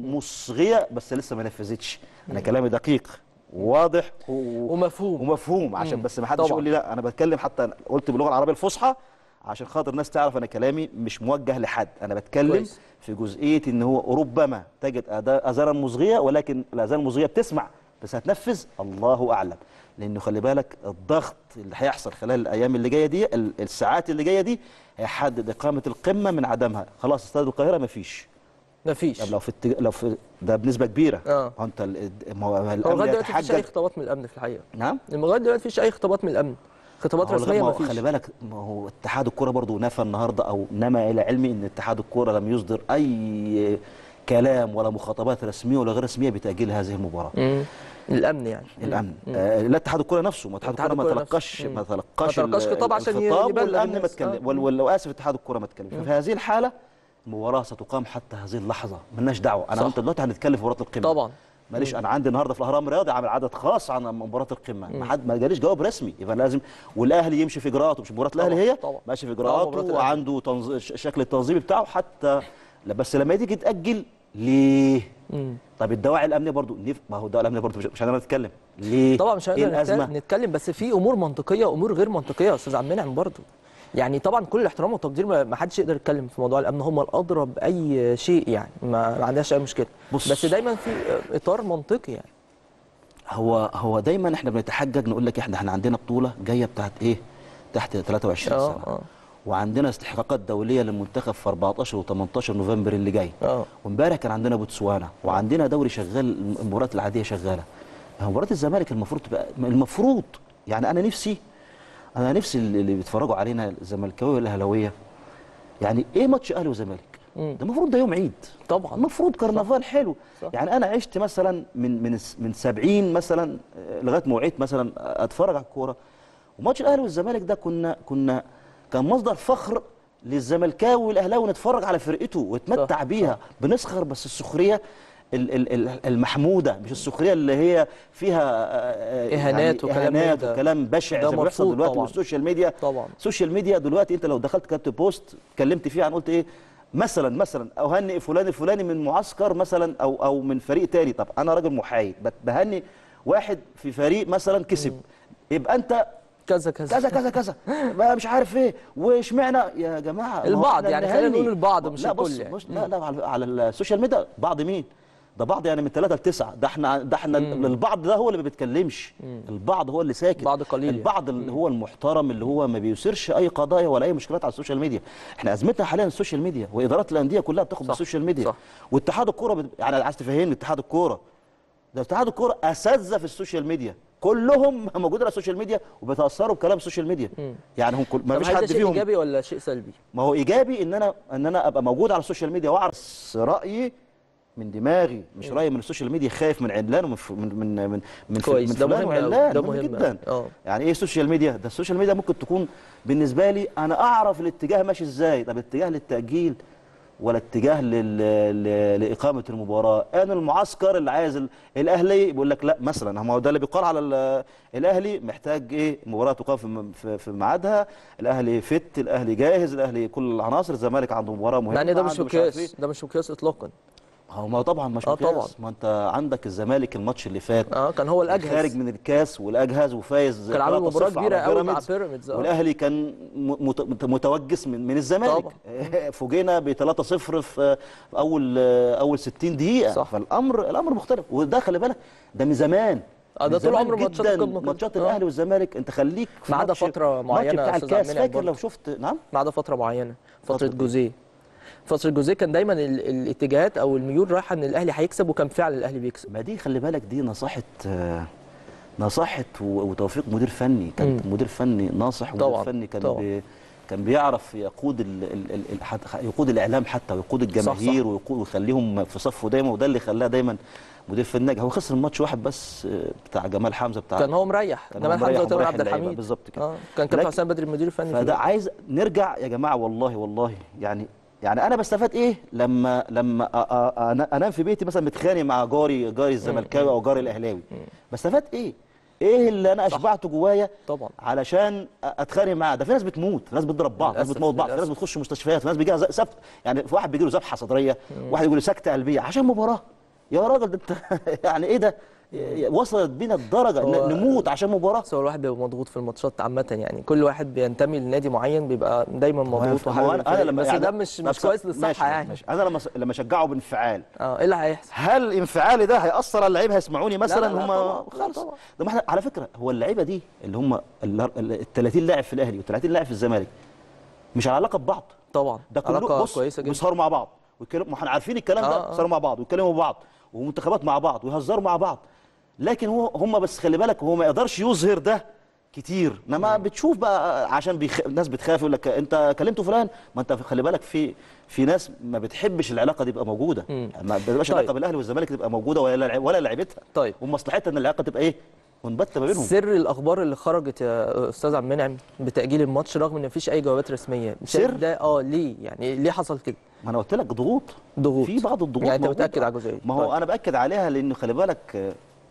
مصغيه بس لسه ما نفذتش انا كلامي دقيق واضح و... ومفهوم ومفهوم عشان مم. بس ما حدش طبعاً. يقول لي لا انا بتكلم حتى قلت باللغه العربيه الفصحى عشان خاطر الناس تعرف انا كلامي مش موجه لحد انا بتكلم كويس. في جزئيه ان هو ربما تجد أدا- اذانا مصغيه ولكن الاذان المصغيه بتسمع بس هتنفذ الله اعلم لانه خلي بالك الضغط اللي هيحصل خلال الايام اللي جايه دي ال- الساعات اللي جايه دي هيحدد اقامه القمه من عدمها خلاص استاد القاهره مفيش مفيش طب لو في التج... لو في ده بنسبه كبيره اه ما هو انت ال- ما هو هو الامن لغايه دلوقتي مفيش اي يتحجج خطابات من الامن في الحقيقه نعم لغايه دلوقتي مفيش اي خطابات من الامن خطابات ما هو رسميه ما هو مفيش خلي بالك ما هو اتحاد الكوره برضو نفى النهارده او نما الى علمي ان اتحاد الكوره لم يصدر اي كلام ولا مخاطبات رسميه ولا غير رسميه بتاجيل هذه المباراه مم. الامن يعني الامن مم. آه لا اتحاد الكوره نفسه ما اتحاد اتحاد الكوره ما الكرة تلقاش نفسه. ما مم. تلقاش ما تلقاش ال- خطاب عشان الخطاب يبلغ والامن ما الناس. تكلم آه. وال- وال- اسف اتحاد الكوره ما تكلمش ففي هذه الحاله المباراه ستقام حتى هذه اللحظه ملناش دعوه انا صح. وانت دلوقتي هنتكلم في مباراه القمه طبعا ماليش انا عندي النهارده في الاهرام الرياضي عامل عدد خاص عن مباراه القمه ما حد ما جاليش جواب رسمي يبقى لازم والاهلي يمشي في اجراءاته مش مباراه الاهلي طبعاً، هي طبعاً. ماشي في طبعاً اجراءاته مباراة الأهلي. وعنده تنظ... ش- شكل التنظيمي بتاعه حتى لا بس لما تيجي تاجل ليه مم. طب الدواعي الامنيه برضو نف... ما هو الدواعي الامنيه برضو مش, مش هنقدر نتكلم ليه طبعا مش ايه هنقدر الازمه نتكلم- نتكلم بس في امور منطقيه امور غير منطقيه يا استاذ عبد المنعم برضه يعني طبعا كل الاحترام والتقدير ما ما حدش يقدر يتكلم في موضوع الامن هم الادرى باي شيء يعني ما, ما عندناش اي مشكله بص. بس دايما في اطار منطقي يعني هو هو دايما احنا بنتحجج نقول لك احنا احنا عندنا بطوله جايه بتاعت ايه تحت 23 اه سنه اه وعندنا استحقاقات دوليه للمنتخب في 14 و18 نوفمبر اللي جاي اه وامبارح كان عندنا بوتسوانا وعندنا دوري شغال المباريات العاديه شغاله مباراه الزمالك المفروض تبقى المفروض يعني انا نفسي انا نفسي اللي اللي بيتفرجوا علينا الزملكاويه والاهلاويه يعني ايه ماتش اهلي وزمالك مم. ده المفروض ده يوم عيد طبعا المفروض كرنفال حلو صح. يعني انا عشت مثلا من من من 70 مثلا آه، لغايه ما وعيت مثلا اتفرج على الكوره وماتش الاهلي والزمالك ده كنا كنا كان مصدر فخر للزملكاوي والاهلاوي نتفرج على فرقته ونتمتع صح، بيها بنسخر بس السخريه ال- ال- ال- المحموده مش السخريه اللي هي فيها آه، آه، إهانات وكلام اهانات من ده. وكلام بشع ده زي ما بيحصل مرفوض دلوقتي طبعاً. والسوشيال ميديا طبعا السوشيال ميديا دلوقتي انت لو دخلت كتبت بوست اتكلمت فيه عن قلت ايه مثلا مثلا او هنئ فلان الفلاني من معسكر مثلا او او من فريق تاني طب انا راجل محايد بت- بهني واحد في فريق مثلا كسب يبقى انت كذا كذا كذا كذا كذا ما مش عارف ايه واشمعنى يا جماعه ما هو البعض احنا يعني خلينا نهني. نقول البعض مش لا الكل بص يعني. بص لا لا على, على السوشيال ميديا بعض مين ده بعض يعني من ثلاثة لتسعة ده احنا ده احنا البعض ده هو اللي ما بيتكلمش البعض هو اللي ساكت بعض قليل يعني. البعض اللي هو المحترم اللي هو ما بيثيرش اي قضايا ولا اي مشكلات على السوشيال ميديا احنا ازمتنا حاليا السوشيال ميديا وادارات الانديه كلها بتاخد صح. بالسوشيال ميديا صح. واتحاد الكوره بت... يعني عايز تفهمني اتحاد الكوره ده اتحاد الكوره اساتذه في السوشيال ميديا كلهم موجودين على السوشيال ميديا وبيتاثروا بكلام السوشيال ميديا يعني هم كل ما طب فيش هل ده حد شيء فيهم ايجابي ولا شيء سلبي؟ ما هو ايجابي ان انا ان انا ابقى موجود على السوشيال ميديا واعرف رايي من دماغي مش رايي من السوشيال ميديا خايف من علان ومن ف- من من من من, كويس، من ده فلان مهم أوي، وعلان ده مهم مهم جدا أوي. اه يعني ايه السوشيال ميديا ده السوشيال ميديا ممكن تكون بالنسبه لي انا اعرف الاتجاه ماشي ازاي طب اتجاه للتاجيل ولا اتجاه لل... ل... لاقامه المباراه انا المعسكر اللي عايز ال... الاهلي بيقول لك لا مثلا ما هو ده اللي بيقال على ال... الاهلي محتاج ايه مباراه تقام في م- في, في ميعادها الاهلي فت الاهلي جاهز الاهلي كل العناصر الزمالك عنده مباراه مهمه يعني ده مش عنده عارف إيه. مقياس ده مش مقياس اطلاقا هو ما هو طبعا مش آه مقياس طبعا. ما انت عندك الزمالك الماتش اللي فات اه كان هو الاجهز خارج من الكاس والاجهز وفاز كان عامل 3-0 مباراه على كبيره قوي مع بيراميدز. بيراميدز اه والاهلي كان م- مت- مت- متوجس من من الزمالك فوجئنا ب 3-0 في في اول اول 60 دقيقه صح. فالامر الامر مختلف وده خلي بالك ده من زمان اه ده من طول زمان عمره ماتشات جداً القمه كده. ماتشات آه. الاهلي والزمالك انت خليك في ما عدا ماتش- فترة ماتش معينة يا بتاع أستاذ الكاس عبد المنعم فاكر لو برضه. شفت نعم ما عدا فتره معينه فتره فترة إيه؟ جوزيه فتره جوزيه كان دايما ال- الاتجاهات او الميول رايحه ان الاهلي هيكسب وكان فعلا الاهلي بيكسب ما دي خلي بالك دي نصيحه آه، نصيحه و- وتوفيق مدير فني كان مم. مدير فني ناصح ومدير طبعاً، فني كان طبعاً. بي كان بيعرف يقود ال ال ال ال حت- يقود الاعلام حتى ويقود الجماهير ويقود ويخليهم في صفه دايما وده اللي خلاه دايما مدير فني ناجح هو خسر الماتش واحد بس آه، بتاع جمال حمزه بتاع كان هو مريح كان جمال هو مريح حمزه وتامر ومريح عبد اللعيبة، الحميد بالظبط كده اه كان كابتن لكن- حسام بدري المدير الفني في فده الوقت. عايز نرجع يا جماعه والله والله يعني يعني انا بستفاد ايه لما لما أ- أ- أنا انام في بيتي مثلا متخانق مع جاري جاري الزملكاوي او جاري الاهلاوي بستفاد ايه ايه اللي انا اشبعته جوايا طبعا علشان أ- اتخانق معاه ده في ناس بتموت في ناس بتضرب بعض في ناس للأسف، بتموت بعض في ناس للأسف. بتخش مستشفيات في ناس بيجي لها سفت يعني في واحد بيجي له ذبحه صدريه واحد يقول له سكته قلبيه عشان مباراه يا راجل ده انت يعني ايه ده وصلت بينا الدرجه هو- ن- نموت عشان مباراه بس هو الواحد بيبقى مضغوط في الماتشات عامة يعني كل واحد بينتمي لنادي معين بيبقى دايما مضغوط ما هو وحابب انا انا الفريق. لما بس يعني ده مش مش طب كويس ماشي، للصحة يعني ماشي. انا لما لما اشجعه بانفعال اه ايه اللي هيحصل؟ هل انفعالي ده هيأثر على اللعيبه هيسمعوني مثلا لا، لا، هم طبعاً، لا، خالص طبعاً. ده ما احنا على فكره هو اللعيبه دي اللي هم ال 30 لاعب في الاهلي وال 30 لاعب في الزمالك مش على علاقه ببعض طبعا ده كله علاقة بص كويسة جدا بيسهروا مع بعض ويتكلموا ما احنا عارفين الكلام آه، ده آه. بيسهروا مع بعض ويتكلموا مع بعض ومنتخبات مع بعض ويهزروا مع بعض لكن هو هم بس خلي بالك هو ما يقدرش يظهر ده كتير انما بتشوف بقى عشان بيخ... الناس بتخاف يقول لك انت كلمته فلان ما انت خلي بالك في في ناس ما بتحبش العلاقه دي تبقى موجوده مم. ما بتبقاش طيب. علاقه بالاهلي والزمالك تبقى موجوده ولا لع- ولا لعيبتها طيب ومصلحتها ان العلاقه تبقى ايه منبته ما بينهم سر الاخبار اللي خرجت يا استاذ عبد المنعم بتاجيل الماتش رغم ان مفيش اي جوابات رسميه شايف سر؟ ده اه ليه يعني ليه حصل كده ما انا قلت لك ضغوط ضغوط في بعض الضغوط يعني انت موجودة. متاكد على الجزئيه ما هو طيب. انا باكد عليها لانه خلي بالك آه،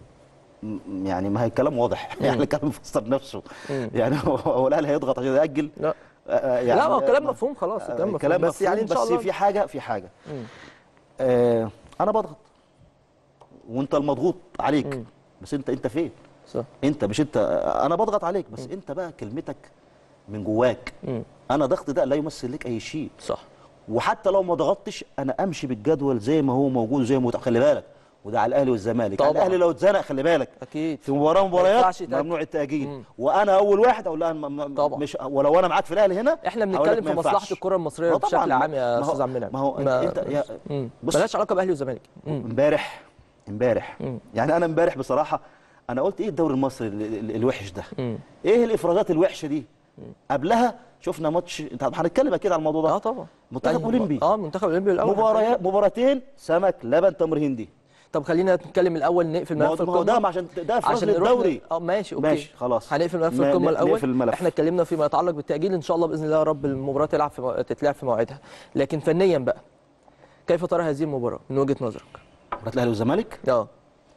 م- يعني ما هي الكلام واضح يعني الكلام مفسر نفسه مم. يعني هو- هو الاهلي هيضغط عشان ياجل لا آه، آه، يعني لا ما هو الكلام آه، مفهوم خلاص آه، الكلام مفهوم الكلام بس يعني ان شاء بس الله في حاجه في حاجه مم. آه انا بضغط وانت المضغوط عليك مم. بس انت انت فين صح انت مش انت آه، انا بضغط عليك بس انت بقى كلمتك من جواك مم. انا ضغط ده لا يمثل لك اي شيء صح وحتى لو ما ضغطتش انا امشي بالجدول زي ما هو موجود زي ما هو خلي بالك وده على الاهلي والزمالك طبعاً. على الاهلي لو اتزنق خلي بالك اكيد في مباراه ما مباريات ينفعش يتأجل. ممنوع التاجيل مم. وانا اول واحد اقول لا أنا م- م- طبعاً. مش ولو انا معاك في الاهلي هنا احنا هقول لك بنتكلم ما في مصلحه ينفعش. الكره المصريه ما طبعاً، بشكل عام يا ما هو- استاذ عبد المنعم ما هو ما- انت يا مم. بص- ملهاش علاقه باهلي وزمالك مم. امبارح امبارح مم. يعني انا امبارح بصراحه انا قلت ايه الدوري المصري ال- ال- الوحش ده مم. ايه الافرازات الوحشه دي قبلها شفنا ماتش انت هنتكلم اكيد على الموضوع ده اه طبعا منتخب أيوة. اولمبي اه منتخب اولمبي الاول مباريات مباراتين سمك لبن تمر هندي طب خلينا نتكلم الاول نقفل ما هو ملف ما هو القمه ده عشان ده افراز عشان نروح للدوري ل- اه ماشي اوكي ماشي خلاص هنقفل ملف ما- القمه ن- الاول نقفل الملف. احنا اتكلمنا فيما يتعلق بالتاجيل ان شاء الله باذن الله يا رب المباراه تلعب في مو... تتلعب في موعدها لكن فنيا بقى كيف ترى هذه المباراه من وجهه نظرك مباراه الاهلي والزمالك اه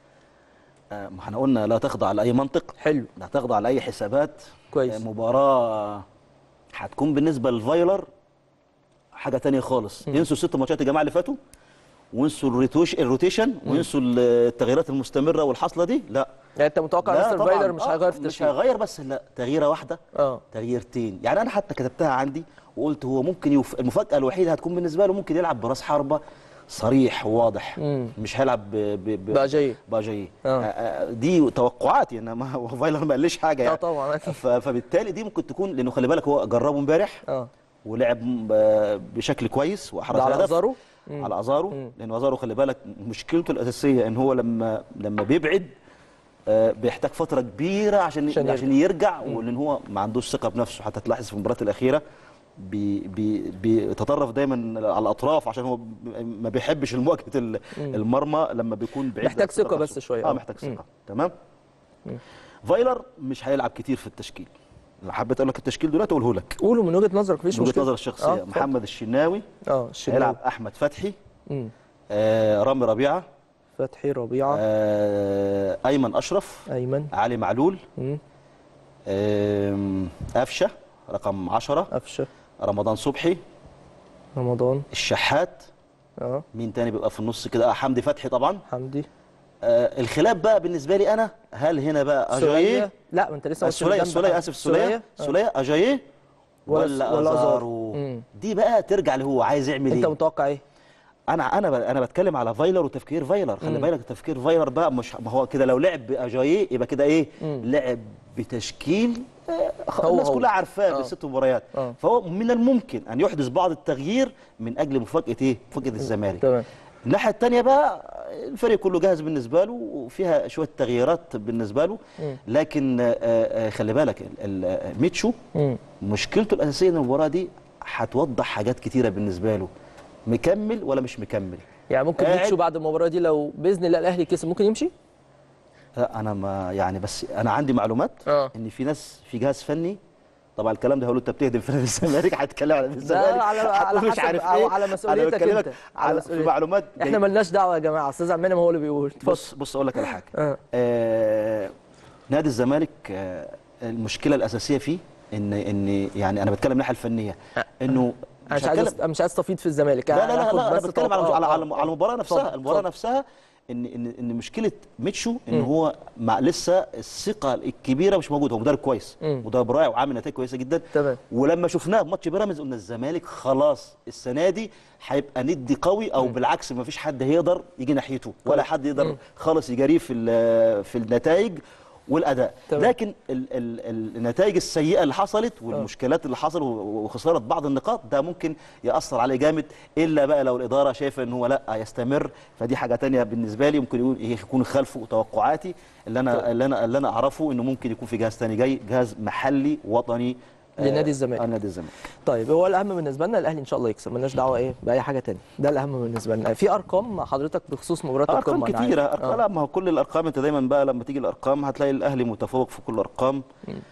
آه، ما احنا قلنا لا تخضع لاي منطق حلو لا تخضع لاي حسابات كويس. آه، مباراه هتكون بالنسبه للفايلر حاجه تانية خالص ينسوا الست ماتشات يا جماعه اللي فاتوا وينسوا الروتوش الروتيشن وينسوا التغييرات المستمره والحاصله دي لا يعني انت متوقع لا مستر طبعاً. فايلر مش آه، هيغير في مش التشكيل هيغير بس لا تغييره واحده اه تغييرتين يعني انا حتى كتبتها عندي وقلت هو ممكن يف... المفاجاه الوحيده هتكون بالنسبه له ممكن يلعب براس حربه صريح وواضح مم. مش هيلعب ب- ب- ب- بأجاييه. باجاييه آه. آه، آه، دي توقعاتي ان ما هو فايلر ما قاليش حاجه يعني طبعا ف- فبالتالي دي ممكن تكون لانه خلي بالك هو جربه امبارح اه ولعب آه، بشكل كويس واحرز ده على هدف. أزارو؟ مم. على ازارو لان ازارو خلي بالك مشكلته الاساسيه ان هو لما لما بيبعد آه، بيحتاج فتره كبيره عشان عشان عشان, يرجع ولان هو ما عندوش ثقه بنفسه حتى تلاحظ في المباراه الاخيره بي بي بيتطرف دايما على الاطراف عشان هو ما بيحبش مواجهه ال- مم. المرمى لما بيكون بعيد محتاج عن الثقة ثقة بنفسه. بس شوية، اه آه. محتاج مم. ثقه تمام مم. فايلر مش هيلعب كتير في التشكيل لو حبيت اقول لك التشكيل دلوقتي اقوله لك قولوا من وجهه نظرك مفيش من وجهه مشكله نظر الشخصيه آه، آه اتفضل. محمد الشناوي اه الشناوي. هيلعب احمد فتحي مم. آه رامي ربيعه فتحي ربيعه آه ايمن اشرف ايمن علي معلول مم. آم، قفشه رقم 10 قفشه رمضان صبحي رمضان الشحات اه مين تاني بيبقى في النص كده آه حمدي فتحي طبعا حمدي آه الخلاف بقى بالنسبه لي انا هل هنا بقى اجاييه سولية. لا ما انت لسه آه، قلت سوليه جنب سوليه حمدي. اسف سوليه آه. سوليه اجاييه ولا- ولا ولا أزارو. ازارو مم. دي بقى ترجع اللي هو عايز يعمل انت ايه متوقع ايه انا انا ب- انا بتكلم على فايلر وتفكير فايلر خلي مم. بالك تفكير فايلر بقى مش ما هو كده لو لعب باجاييه يبقى كده ايه مم. لعب بتشكيل آه، خ- هو الناس هو. كلها عارفاه آه. بالست مباريات آه. فهو من الممكن ان يحدث بعض التغيير من اجل مفاجاه ايه مفاجاه الزمالك تمام الناحيه الثانيه بقى الفريق كله جاهز بالنسبه له وفيها شويه تغييرات بالنسبه له مم. لكن آه، آه، خلي بالك ال- ال- ميتشو مم. مشكلته الاساسيه ان المباراه دي هتوضح حاجات كتيره بالنسبه له مكمل ولا مش مكمل يعني ممكن قاعد- ميتشو بعد المباراه دي لو باذن الله الاهلي كسب ممكن يمشي لا انا ما يعني بس انا عندي معلومات اه ان في ناس في جهاز فني طبعا الكلام ده هقوله انت بتهدم في نادي الزمالك هتتكلم على نادي الزمالك على على هتقول مش حسب عارف او ايه على أنا مسؤوليتك بكلمك انت على في مسؤوليتك. معلومات احنا جاي- ملناش دعوه يا جماعه استاذ عبد المنعم هو اللي بيقول اتفضل بص بص اقول لك على حاجه آه. آه نادي الزمالك آه المشكله الاساسيه فيه ان ان يعني انا بتكلم الناحيه الفنيه انه انا مش عايز هتكلم- أست- مش عايز استفيد في الزمالك لا لا لا, هاخد لا انا بس بتكلم على توقع- على آه، على, آه. على المباراه نفسها اتفضل، المباراه اتفضل. نفسها ان ان ان مشكله ميتشو ان مم. هو مع لسه الثقه الكبيره مش موجوده هو مدرب كويس مم. مدرب رائع وعامل نتائج كويسه جدا تمام ولما شفناه في ماتش بيراميدز قلنا الزمالك خلاص السنه دي هيبقى ندي قوي او بالعكس ما فيش حد هيقدر يجي ناحيته ولا حد يقدر مم. خالص يجاريه في ال- في النتائج والاداء تمام. لكن ال ال النتائج السيئه اللي حصلت والمشكلات اللي حصلت وخساره بعض النقاط ده ممكن ياثر عليه جامد الا بقى لو الاداره شايفه ان هو لا يستمر فدي حاجه تانية بالنسبه لي ممكن يقول يكون خلفه توقعاتي اللي انا اللي انا اللي انا اعرفه انه ممكن يكون في جهاز تاني جاي جهاز محلي وطني آه، لنادي الزمالك. آه، نادي الزمالك طيب هو الاهم بالنسبه لنا الاهلي ان شاء الله يكسب مالناش دعوه ايه باي حاجه تانية ده الاهم بالنسبه لنا في ارقام مع حضرتك بخصوص مباراه ارقام القمه أنا عارف. كتيره أرقام آه. لا ما هو كل الارقام انت دايما بقى لما تيجي الارقام هتلاقي الاهلي متفوق في كل الارقام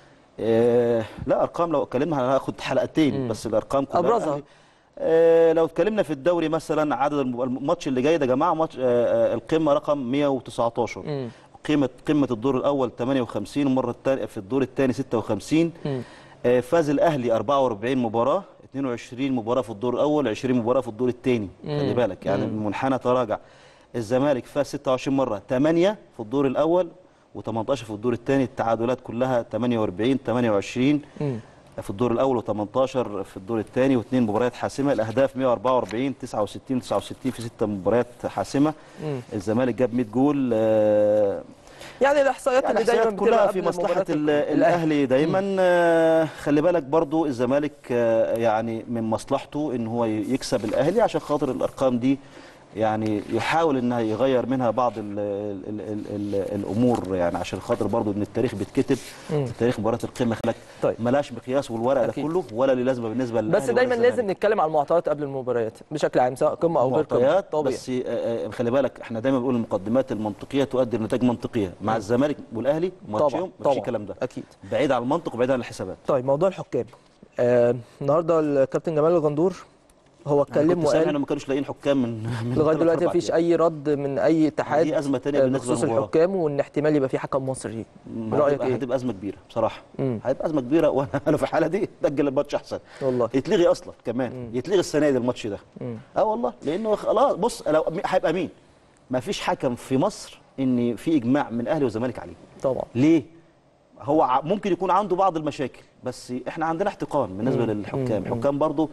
آه لا ارقام لو اتكلمنا هناخد حلقتين مم. بس الارقام كلها أبرزها. الأهلي- آه لو اتكلمنا في الدوري مثلا عدد الم- الماتش اللي جاي ده يا جماعه ماتش آه آه القمه رقم 119 مم. قيمه قمه الدور الاول 58 والمره الثانيه في الدور الثاني 56 مم. آه، فاز الاهلي 44 مباراه 22 مباراه في الدور الاول 20 مباراه في الدور الثاني مم. خلي بالك يعني مم. المنحنى تراجع الزمالك فاز 26 مره 8 في الدور الاول و18 في الدور الثاني التعادلات كلها 48 28 مم. في الدور الاول و18 في الدور الثاني واثنين مباريات حاسمه الاهداف 144 69 69 في ست مباريات حاسمه مم. الزمالك جاب 100 جول آه، يعني الاحصائيات يعني اللي دايما الإحصائيات بتبقى كلها قبل في مصلحة مباراة ال- الأهلي. الأهلي دايما آه، خلي بالك برضو الزمالك آه، يعني من مصلحته إن هو يكسب الأهلي عشان خاطر الأرقام دي يعني يحاول انها يغير منها بعض ال ال ال ال الامور يعني عشان خاطر برضو ان التاريخ بيتكتب مم. تاريخ مباراه القمه خلك طيب. ملاش مقياس والورق ده أكيد. كله ولا ليه لازمه بالنسبه للأهلي بس ولا دايما للزمالك. لازم نتكلم على المعطيات قبل المباريات بشكل عام سواء قمه او غير قمه معطيات طبيعي بس آه، آه، خلي بالك احنا دايما بنقول المقدمات المنطقيه تؤدي لنتائج منطقيه مع الزمالك والاهلي ماتشهم مفيش طبعا الكلام ده اكيد بعيد عن المنطق وبعيد عن الحسابات طيب موضوع الحكام آه النهارده الكابتن جمال الغندور هو اتكلم كنت سامع وقال انه ما كانوش لاقيين حكام من من لغايه ثلاث دلوقتي أربع مفيش أيام. اي رد من اي اتحاد دي ازمه ثانيه آه، بالنسبه بخصوص للمباراه الحكام وان احتمال يبقى في حكم مصري رايك هتبقى, ايه؟ هتبقى ازمه كبيره بصراحه مم. هتبقى ازمه كبيره وانا انا في الحاله دي نجل الماتش احسن والله يتلغي اصلا كمان يتلغي السنه دي الماتش ده مم. اه والله لانه خلاص بص لو هيبقى مين ما فيش حكم في مصر ان في اجماع من اهلي وزمالك عليه طبعا ليه هو ع- ممكن يكون عنده بعض المشاكل بس احنا عندنا احتقان بالنسبه مم. للحكام مم. حكام برضو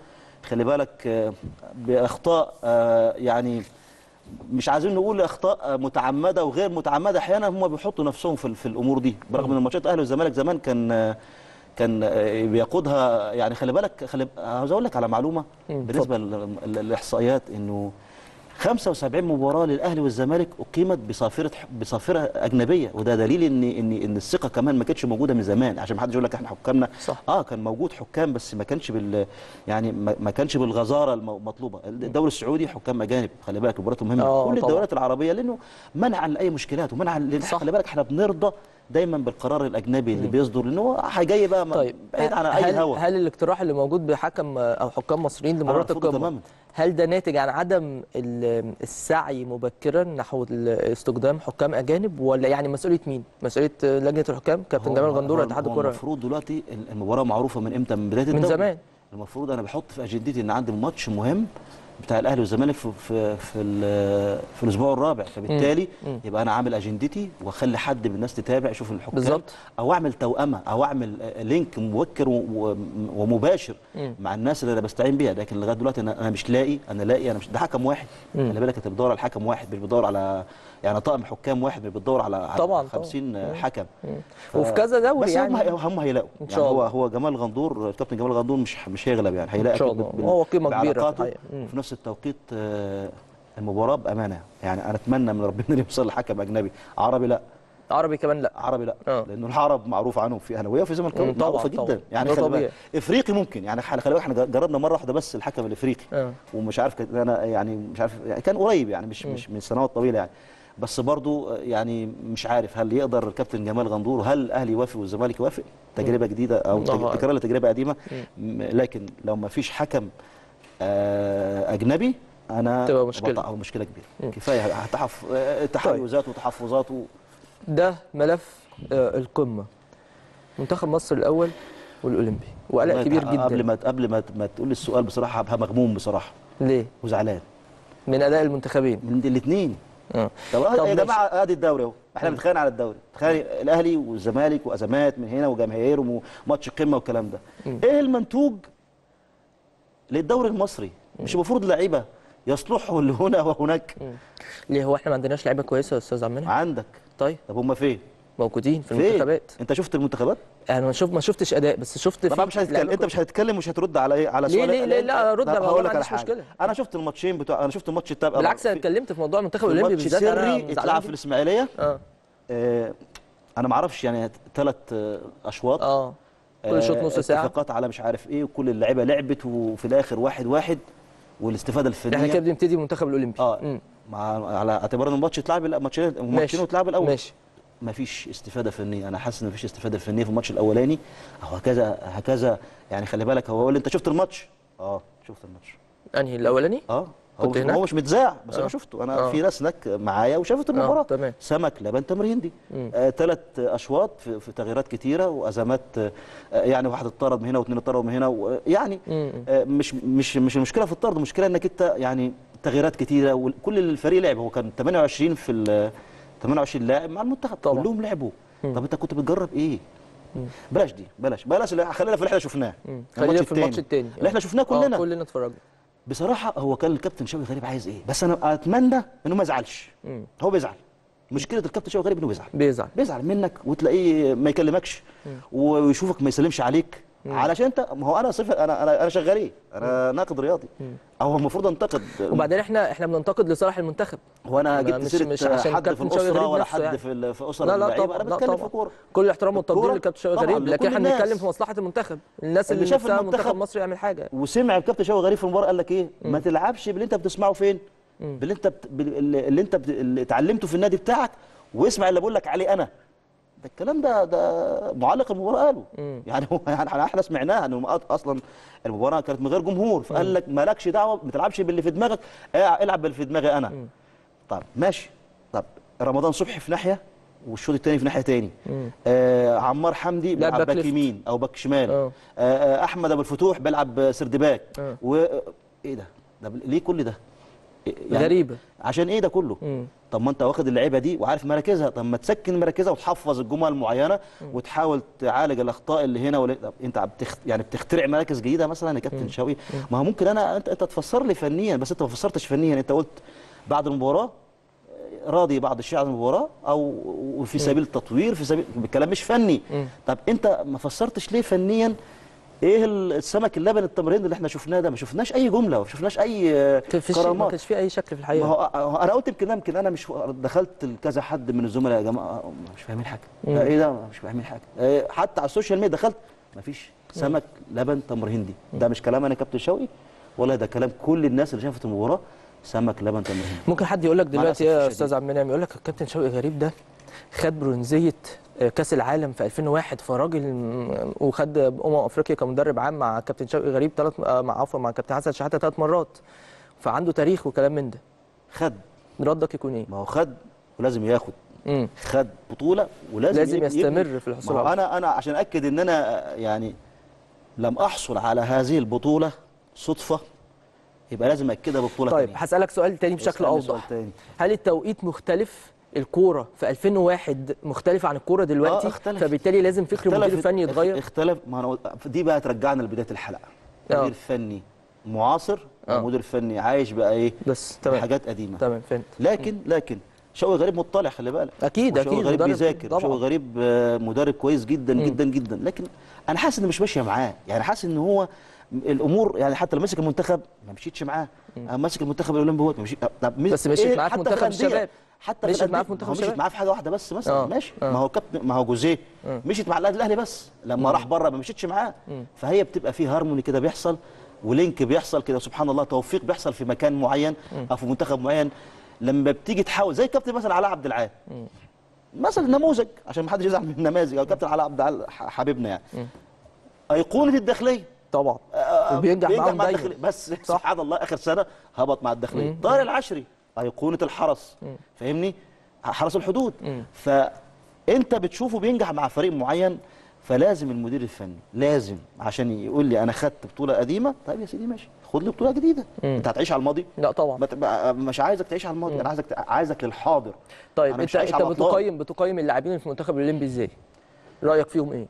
خلي بالك آه، باخطاء آه، يعني مش عايزين نقول اخطاء آه، متعمده وغير متعمده احيانا هم بيحطوا نفسهم في في الامور دي برغم ان ماتشات الاهلي والزمالك زمان كان آه، كان آه، بيقودها يعني خلي بالك خلي عاوز اقول لك على معلومه بالنسبه لل- للاحصائيات انه 75 مباراه للاهلي والزمالك اقيمت بصافره بصافره اجنبيه وده دليل ان ان ان الثقه كمان ما كانتش موجوده من زمان عشان ما حدش يقول لك احنا حكامنا صح. اه كان موجود حكام بس ما كانش بال يعني ما ما كانش بالغزاره المطلوبه الدوري السعودي حكام اجانب خلي بالك مباراتهم مهمه آه، كل طبعا. الدوريات العربيه لانه منعا لاي مشكلات ومنعا لأن خلي بالك احنا بنرضى دايما بالقرار الاجنبي اللي بيصدر لان هو هيجي بقى طيب بعيد عن اي هل, هوا هل الاقتراح اللي موجود بحكم او حكام مصريين لمباراه أرفضه القمه تماماً. هل ده ناتج عن عدم ال- السعي مبكرا نحو ال- استخدام حكام اجانب ولا يعني مسؤوليه مين؟ مسؤوليه لجنه الحكام كابتن هو- جمال هو- غندور هو اتحاد الكره المفروض دلوقتي المباراه معروفه من امتى من بدايه من الدوري زمان. المفروض انا بحط في اجندتي ان عندي ماتش مهم بتاع الاهلي والزمالك في في في, ال- في الاسبوع الرابع فبالتالي مم. يبقى انا عامل اجندتي واخلي حد من الناس تتابع يشوف الحكام بالظبط. او اعمل توأمه او اعمل آه، لينك مبكر و- و- ومباشر مم. مع الناس اللي انا بستعين بيها لكن لغايه دلوقتي انا انا مش لاقي انا لاقي انا مش ده حكم واحد مم. خلي بالك انت بتدور على حكم واحد مش بتدور على يعني طاقم حكام واحد مش بتدور على على طبعاً، طبعاً. 50 حكم ف- وفي كذا دوري بس يعني. هم هم هيلاقوا إن يعني شاء هو الله. هو جمال غندور الكابتن جمال غندور مش مش هيغلب يعني هيلاقي إن شاء أكيد الله. بال- وهو قيمة كبيرة في بعلاقاته الحقيقة. مم. وفي نفس التوقيت آه، المباراه بامانه يعني انا اتمنى من ربنا ان يوصل لحكم اجنبي عربي لا عربي كمان لا عربي لا آه. لانه العرب معروف عنهم في اهلاويه وفي زملكاويه مم، طبعاً، معروفه طبعاً. جدا يعني ده خلي طبيعي. بالك افريقي ممكن يعني خلي بالك احنا جربنا مره واحده بس الحكم الافريقي آه. ومش عارف كان- انا يعني مش عارف يعني كان قريب يعني مش مش من سنوات طويله يعني بس برضو يعني مش عارف هل يقدر الكابتن جمال غندور هل الاهلي يوافق والزمالك يوافق تجربه جديده او الله أعلم. تكرار لتجربه قديمه م- لكن لو ما فيش حكم آه، اجنبي انا تبقى مشكلة. بقطع- أو مشكله كبيره كفايه هتحف آه، تحيزات وتحفظات و... ده ملف آه، القمه منتخب مصر الاول والاولمبي وقلق والله كبير جدا قبل ما قبل ما ما تقول لي السؤال بصراحه هبقى مغموم بصراحه ليه وزعلان من اداء المنتخبين من الاثنين اه طب, طب يا ماشي. جماعه ادي الدوري اهو احنا بنتخانق على الدوري تخيل الاهلي والزمالك وازمات من هنا وجماهير وماتش قمه والكلام ده ايه المنتوج للدوري المصري مش المفروض لعيبه يصلحوا اللي هنا وهناك ليه هو احنا ما عندناش لعيبه كويسه يا استاذ عمنا عندك طيب طب هم فين موجودين في فين؟ المنتخبات انت شفت المنتخبات انا ما شوف ما شفتش اداء بس شفت طبعا في مش هتتكلم لعيبة انت مش هتتكلم مش هترد على ايه على ليه- سؤال ليه- ليه؟ لا، أرد طب على- هقول ما لك على عنديش حاجه مشكلة. انا شفت الماتشين بتوع انا شفت الماتش بتاع بالعكس انا اتكلمت في موضوع المنتخب في الاولمبي ماتش بالذات انا سري زعلان اتلعب في جدا. الاسماعيليه اه آه انا ما اعرفش يعني ثلاث اشواط اه كل شوط نص ساعه اتفاقات على مش عارف ايه وكل اللعيبه لعبت وفي الاخر واحد واحد والاستفاده الفنيه احنا كده بنبتدي المنتخب الاولمبي اه مم. مع على اعتبار ان الماتش اتلعب لا ماتشين ماتشين ماشي. واتلعب الاول ماشي ما فيش استفاده فنيه انا حاسس ان ما فيش استفاده فنيه في الماتش الاولاني او هكذا هكذا يعني خلي بالك هو يقول لي انت شفت الماتش اه شفت الماتش انهي الاولاني اه هو كنت مش, هناك؟ هو مش متذاع بس آه. انا شفته انا آه. في ناس هناك معايا وشافت المباراه تمام. سمك لبن تمر هندي مم. آه ثلاث اشواط في, في تغييرات كتيره وازمات آه يعني واحد اتطرد من هنا واثنين اتطردوا من هنا و- يعني مم. آه مش مش مش المشكله في الطرد المشكله انك انت يعني تغييرات كتيره وكل الفريق لعب هو كان 28 في ال 28 لاعب مع المنتخب طبعا. كلهم لعبوا مم. طب انت كنت بتجرب ايه؟ بلاش دي بلاش بلاش اللي- خلينا في اللي احنا شفناه مم. الماتش خلينا في الماتش التاني اللي احنا شفناه كلنا اه كلنا اتفرجنا بصراحه هو كان الكابتن شوقي غريب عايز ايه بس انا اتمنى انه ما يزعلش مم. هو بيزعل مشكله الكابتن شوقي غريب انه بيزعل بيزعل بيزعل منك وتلاقيه ما يكلمكش ويشوفك ما يسلمش عليك علشان انت ما هو انا صفر انا انا انا شغال ايه؟ انا ناقد رياضي او المفروض انتقد وبعدين احنا احنا بننتقد لصالح المنتخب هو انا ما- جبت مش- سيره مش عشان حد في الكابتن شوقي الاسره غريب ولا نفسه حد يعني. في ال- في اسر لا لا اللعيبه طبعا انا لا بتكلم طبعا في كوره كل الاحترام والتقدير الكورة للكابتن شوقي طبعاً غريب لكن لكل احنا بنتكلم الناس. في مصلحه المنتخب الناس اللي, اللي شاف نفسها المنتخب- منتخب مصر يعمل حاجه وسمع الكابتن شوقي غريب في المباراه قال لك ايه؟ ما تلعبش باللي انت بتسمعه فين؟ باللي انت بت... بال- اللي انت بت... اللي اتعلمته في النادي بتاعك واسمع اللي بقول لك عليه انا ده الكلام ده ده معلق المباراه قاله يعني هو يعني احنا احنا سمعناها انه أ- اصلا المباراه كانت من غير جمهور فقال لك مالكش دعوه ما تلعبش باللي في دماغك اه، العب باللي في دماغي انا طب ماشي طب رمضان صبحي في ناحيه والشوط الثاني في ناحيه تاني آه عمار حمدي لعب بيلعب باك باك ليفت. يمين او باك شمال اه. آه آه احمد ابو الفتوح بيلعب سرد باك اه. و ايه ده ده ليه كل ده يعني غريبه عشان ايه ده كله مم. طب ما انت واخد اللعيبه دي وعارف مراكزها طب ما تسكن مراكزها وتحفظ الجمل المعينه وتحاول تعالج الاخطاء اللي هنا ولا طب انت بتخت... يعني بتخترع مراكز جديده مثلا يا كابتن شوقي ما هو ممكن انا انت انت تفسر لي فنيا بس انت ما فسرتش فنيا انت قلت بعد المباراه راضي بعض الشيء عن المباراه او وفي سبيل التطوير في سبيل الكلام مش فني مم. طب انت ما فسرتش ليه فنيا ايه السمك اللبن التمرين اللي احنا شفناه ده ما شفناش اي جمله ما شفناش اي آه، كان في شيء ما كرامات كانش في اي شكل في ما الحقيقه هو هو انا قلت يمكن يمكن انا مش دخلت لكذا حد من الزملاء يا جماعه مش فاهمين حاجه مم. ده ايه ده مش فاهمين حاجه إيه حتى على السوشيال ميديا دخلت مفيش سمك لبن تمر هندي ده مش كلام انا كابتن شوقي ولا ده كلام كل الناس اللي شافت المباراه سمك لبن تمر هندي ممكن حد يقول لك دلوقتي الأسف يا الشديد. استاذ عبد المنعم يقول لك الكابتن شوقي غريب ده خد برونزيه آه، كاس العالم في 2001 فراجل م- وخد امم افريقيا كمدرب عام مع كابتن شوقي غريب ثلاث مع عفوا مع كابتن حسن شحاته ثلاث مرات فعنده تاريخ وكلام من ده خد ردك يكون ايه؟ ما هو خد ولازم ياخد مم. خد بطوله ولازم لازم يبني- يستمر يبني. في الحصول ما هو على انا انا عشان اكد ان انا يعني لم احصل على هذه البطوله صدفه يبقى لازم اكدها ببطوله طيب تانية. هسألك سؤال تاني بشكل اسألني سؤال أوضح تاني. هل التوقيت مختلف الكورة في 2001 مختلفة عن الكورة دلوقتي آه، اختلف. فبالتالي لازم فكر المدير اختلف- الفني يتغير اختلف ما انا دي بقى ترجعنا لبدايه الحلقه آه. مدير فني معاصر آه. ومدير فني عايش بقى ايه بس تمام حاجات قديمه تمام فهمت لكن لكن شوقي غريب مطلع خلي بالك أكيد وشوقي أكيد غريب مدرب بيذاكر طبعاً. شوقي غريب آه، مدرب كويس جدا مم. جدا جدا لكن انا حاسس ان مش ماشيه معاه يعني حاسس ان هو الامور يعني حتى لما مسك المنتخب ما مشيتش معاه أما مسك المنتخب الاولمبي هو ما مشي طب مش- بس مشيت إيه معاه في حتى منتخب الأندية؟ الشباب. حتى مشيت في معاه في الأندية. منتخب ما هو مشيت الشباب. معاه في حاجه واحده بس مثلا آه، ماشي آه. ما هو كابتن ما هو جوزيه مم. مشيت مع النادي الاهلي بس لما راح بره ما مشيتش معاه فهي بتبقى في هارموني كده بيحصل ولينك بيحصل كده سبحان الله توفيق بيحصل في مكان معين او في منتخب معين لما بتيجي تحاول زي كابتن مثلا علاء عبد العال مثلا نموذج عشان ما حدش يزعل من النماذج او كابتن علاء عبد العال ح- حبيبنا يعني ايقونه الداخليه طبعا آه، وبينجح معاهم مع دايما. الداخليه بس سبحان الله اخر سنه هبط مع الداخليه مم. طاهر العشري ايقونه الحرس فاهمني حرس الحدود فانت بتشوفه بينجح مع فريق معين فلازم المدير الفني لازم عشان يقول لي انا خدت بطوله قديمه طيب يا سيدي ماشي خد لي بطوله جديده مم. انت هتعيش على الماضي لا طبعا ما تبقى- مش عايزك تعيش على الماضي انا عايزك عايزك للحاضر طيب أنا انت مش عايش انت على الأطلال. بتقيم بتقيم اللاعبين اللي في المنتخب الاولمبي ازاي؟ رأيك فيهم ايه؟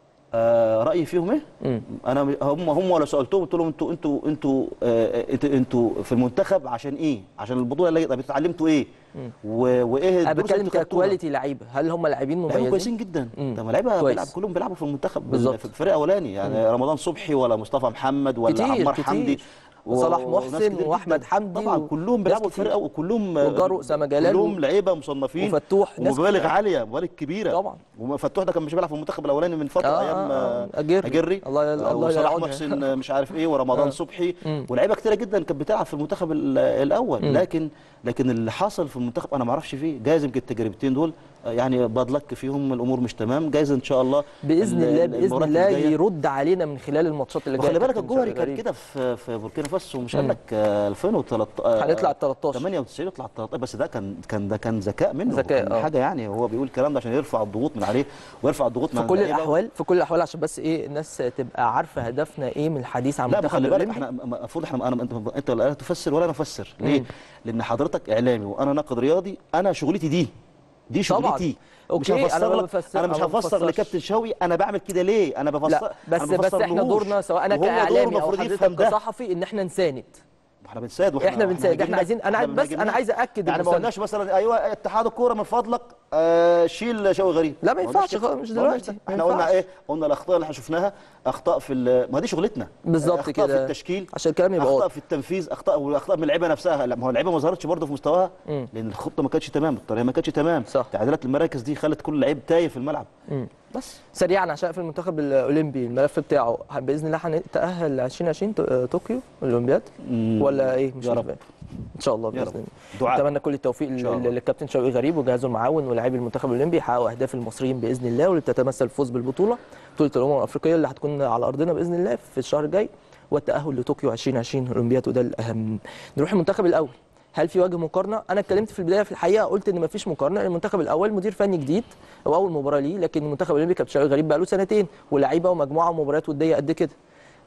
آه رايي فيهم ايه مم. انا م- هم هم ولا سالتهم قلت لهم انتوا انتوا انتوا آه انتوا انتوا في المنتخب عشان ايه عشان البطوله اللي طب اتعلمتوا ايه و- وايه انا الدروس اللي بتكلم انتوا خدتوها؟ ككواليتي لعيبه هل هم لاعبين لعيبه مميزين؟ كويسين جدا مم. طب ما لعيبه كويس. بيلعب كلهم بيلعبوا في المنتخب بالظبط. في الفريق الاولاني يعني رمضان صبحي ولا مصطفى محمد ولا كتير، عمار كتير. حمدي وصلاح وناس محسن كتير وأحمد جداً. حمدي طبعا و- كلهم ناس بيلعبوا كتير. الفرقه وكلهم وجارو أسامة جلال كلهم و- لعيبه مصنفين وفتوح ناس ومبالغ كتير. عاليه مبالغ كبيره طبعا وفتوح ده كان مش بيلعب في المنتخب الاولاني من فتره آه، ايام آه، آه. آه، أجري. اجري الله يل- آه، الله وصلاح يلعنها. محسن آه، مش عارف ايه ورمضان آه. صبحي مم. ولاعيبه كتيره جدا كانت بتلعب في المنتخب ال- الاول مم. لكن لكن اللي حصل في المنتخب انا ما اعرفش فيه جايز يمكن التجربتين دول آه، يعني باد لك فيهم الامور مش تمام جايز ان شاء الله باذن ال- الله ال- باذن المباريات الله الجاية. يرد علينا من خلال الماتشات اللي جايه وخلي بالك كابتن الجوهري شوقي كان غريب. كده في في بوركينا فاسو مش مم. قال لك آه، 2013 هنطلع ال 13 98 يطلع 13 بس ده كان كان ده كان ذكاء منه ذكاء، كان آه. حاجه يعني هو بيقول الكلام ده عشان يرفع الضغوط من عليه ويرفع الضغوط من في كل اللعيبة. الاحوال في كل الاحوال عشان بس ايه الناس تبقى عارفه هدفنا ايه من الحديث عن لا ما المنتخب خلي بالك الأولمبي. احنا المفروض احنا انا انت انت لا تفسر ولا انا افسر ليه؟ مم. لان حضرتك اعلامي وانا ناقد رياضي انا شغلتي دي دي طبعاً. شغلتي أوكي، مش أنا هفسر ما لك بفسر- انا مش أنا ما هفسر بفسرش. لكابتن شوقي انا بعمل كده ليه انا بفسر لا بس أنا بس احنا بفسرلهوش. دورنا سواء انا وهو دوره كاعلامي او المفروض حضرتك يفهم ده. كصحفي ان احنا نساند احنا بنساعد احنا بنساعد احنا عايزين انا عايز بس انا عايز اكد يعني ما المساندة. قلناش مثلا ايوه اتحاد الكوره من فضلك آه شيل شوقي غريب لا ما قلناش ينفعش كده. خالص، مش ما قلناش دلوقتي، ده. ما احنا قلنا ينفعش. ايه قلنا الاخطاء اللي احنا شفناها اخطاء في ال- ما دي شغلتنا بالظبط اخطاء كده. في التشكيل عشان الكلام يبقى اخطاء واضح. في التنفيذ اخطاء واخطاء من اللعيبه نفسها لا ما هو اللعيبه ما ظهرتش برضه في مستواها مم. لان الخطه ما كانتش تمام الطريقه ما كانتش تمام صح. تعديلات المراكز دي خلت كل لعيب تايه في الملعب مم. بس سريعا عشان في المنتخب الاولمبي الملف بتاعه باذن الله هنتاهل 2020 تو- طوكيو الاولمبياد مم. ولا ايه مش يا رب. عارف. ان شاء الله يا باذن رب. الله دعاء. اتمنى كل التوفيق إن شاء الله. لل- للكابتن شوقي غريب وجهازه المعاون ولاعبي المنتخب الاولمبي يحققوا اهداف المصريين باذن الله واللي بتتمثل الفوز بالبطوله بطوله الامم الافريقيه اللي هتكون على ارضنا باذن الله في الشهر الجاي والتاهل لطوكيو 2020 اولمبياد وده الاهم نروح المنتخب الاول هل في وجه مقارنه انا اتكلمت في البدايه في الحقيقه قلت ان مفيش مقارنه لأن المنتخب الاول مدير فني جديد او اول مباراه ليه لكن المنتخب الاولمبي كابتن شوقي غريب بقى له سنتين ولاعيبه ومجموعه ومباريات وديه قد كده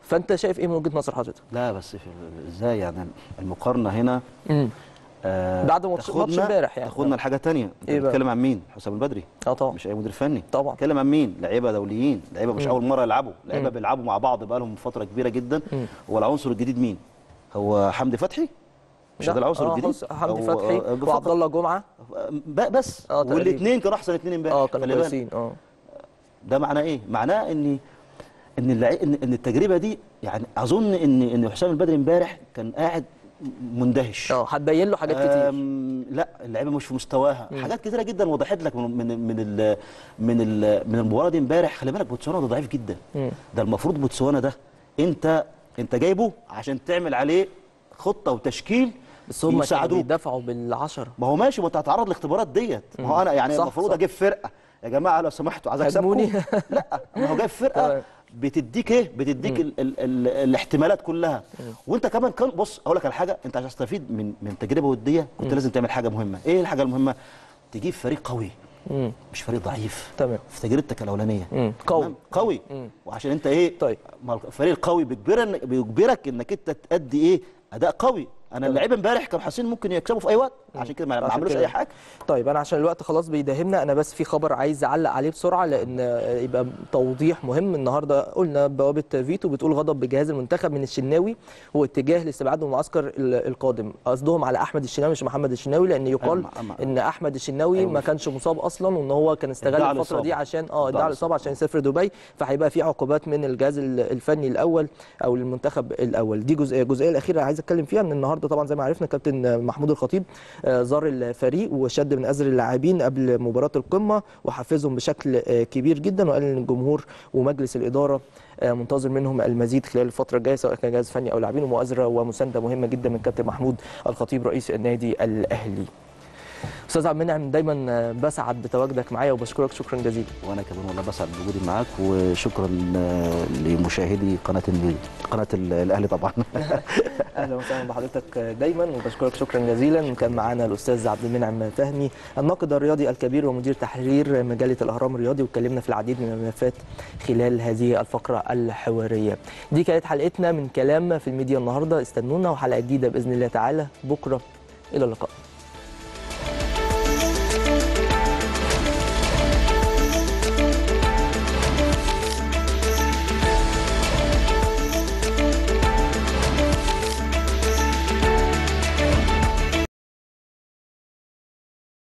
فانت شايف ايه من وجهه نظر حضرتك لا بس في ال- ازاي يعني المقارنه هنا امم آه بعد ماتش- تاخدنا- ماتش امبارح يعني. تاخدنا لحاجه تانية انت إيه بقى؟ بتتكلم عن مين حسام البدري اه طبعا مش اي مدير فني طبعا بتتكلم عن مين لعيبه دوليين لعيبه مش مم. اول مره يلعبوا لعيبه مم. بيلعبوا مع بعض بقالهم فتره كبيره جدا مم. هو العنصر الجديد مين هو حمدي فتحي مش لا، ده العنصر آه، الجديد حس- حمدي أو- فتحي آه، وعبد الله جمعه ب- بس اه تقريبا. والاثنين كانوا احسن اثنين امبارح اه كانوا خلي بالك. كويسين اه ده معناه ايه؟ معناه ان ان اللعي... ان إن التجربه دي يعني اظن ان ان حسام البدري امبارح كان قاعد مندهش اه هتبين له حاجات كتير أم، لا اللعيبه مش في مستواها مم. حاجات كتيره جدا وضحت لك من من من ال من ال من المباراه دي امبارح خلي بالك بوتسوانا ده ضعيف جدا مم. ده المفروض بوتسوانا ده انت انت جايبه عشان تعمل عليه خطه وتشكيل بس هم كانوا يساعدوك بيدافعوا بالعشره ما هو ماشي ما انت هتتعرض لاختبارات ديت ما هو انا يعني صح، المفروض صح. اجيب فرقه يا جماعه لو سمحتوا عايز هاجموني. اكسبكم لا ما هو جايب فرقه تمام. بتديك ايه بتديك ال ال ال الاحتمالات كلها وانت كمان كان بص اقول لك على حاجه انت عشان تستفيد من من تجربه وديه كنت مم. لازم تعمل حاجه مهمه ايه الحاجه المهمه تجيب فريق قوي مم. مش فريق ضعيف تمام في تجربتك الاولانيه مم. قوي تمام؟ قوي مم. وعشان انت ايه طيب ما الفريق القوي بيجبرك بيجبرك انك انت تأدي ايه اداء قوي انا اللعيبه امبارح كانوا حاسين ممكن يكسبوا في اي وقت عشان كده ما ما عشان عملوش كده. اي حاجه طيب انا عشان الوقت خلاص بيداهمنا انا بس في خبر عايز اعلق عليه بسرعه لان يبقى توضيح مهم النهارده قلنا بوابه فيتو بتقول غضب بجهاز المنتخب من الشناوي واتجاه لاستبعاده من المعسكر ال- القادم قصدهم على احمد الشناوي مش محمد الشناوي لان يقال أما- أما- ان احمد الشناوي ما كانش مصاب اصلا وان هو كان استغل ادعى الفتره دي الإصابة. عشان اه ادعى ادعى الاصابه عشان يسافر دبي فهيبقى في عقوبات من الجهاز ال- الفني الاول او المنتخب الاول دي جزئيه الجزئيه الاخيره اللي عايز اتكلم فيها ان النهارده طبعا زي ما عرفنا كابتن محمود الخطيب آه، زار الفريق وشد من ازر اللاعبين قبل مباراه القمه وحفزهم بشكل آه، كبير جدا وقال ان الجمهور ومجلس الاداره آه، منتظر منهم المزيد خلال الفتره الجايه سواء كان جهاز فني او لاعبين ومؤازره ومسانده مهمه جدا من كابتن محمود الخطيب رئيس النادي الاهلي استاذ عبد المنعم دايما آه، بسعد بتواجدك معايا وبشكرك شكرا جزيلا وانا كمان والله بسعد بوجودي معاك وشكرا آه، لمشاهدي قناه النيل قناه ال- الاهلي طبعا اهلا وسهلا بحضرتك دايما وبشكرك شكرا جزيلا كان معانا الاستاذ عبد المنعم فهمي الناقد الرياضي الكبير ومدير تحرير مجله الاهرام الرياضي واتكلمنا في العديد من الملفات خلال هذه الفقره الحواريه دي كانت حلقتنا من كلام في الميديا النهارده استنونا وحلقه جديده باذن الله تعالى بكره الى اللقاء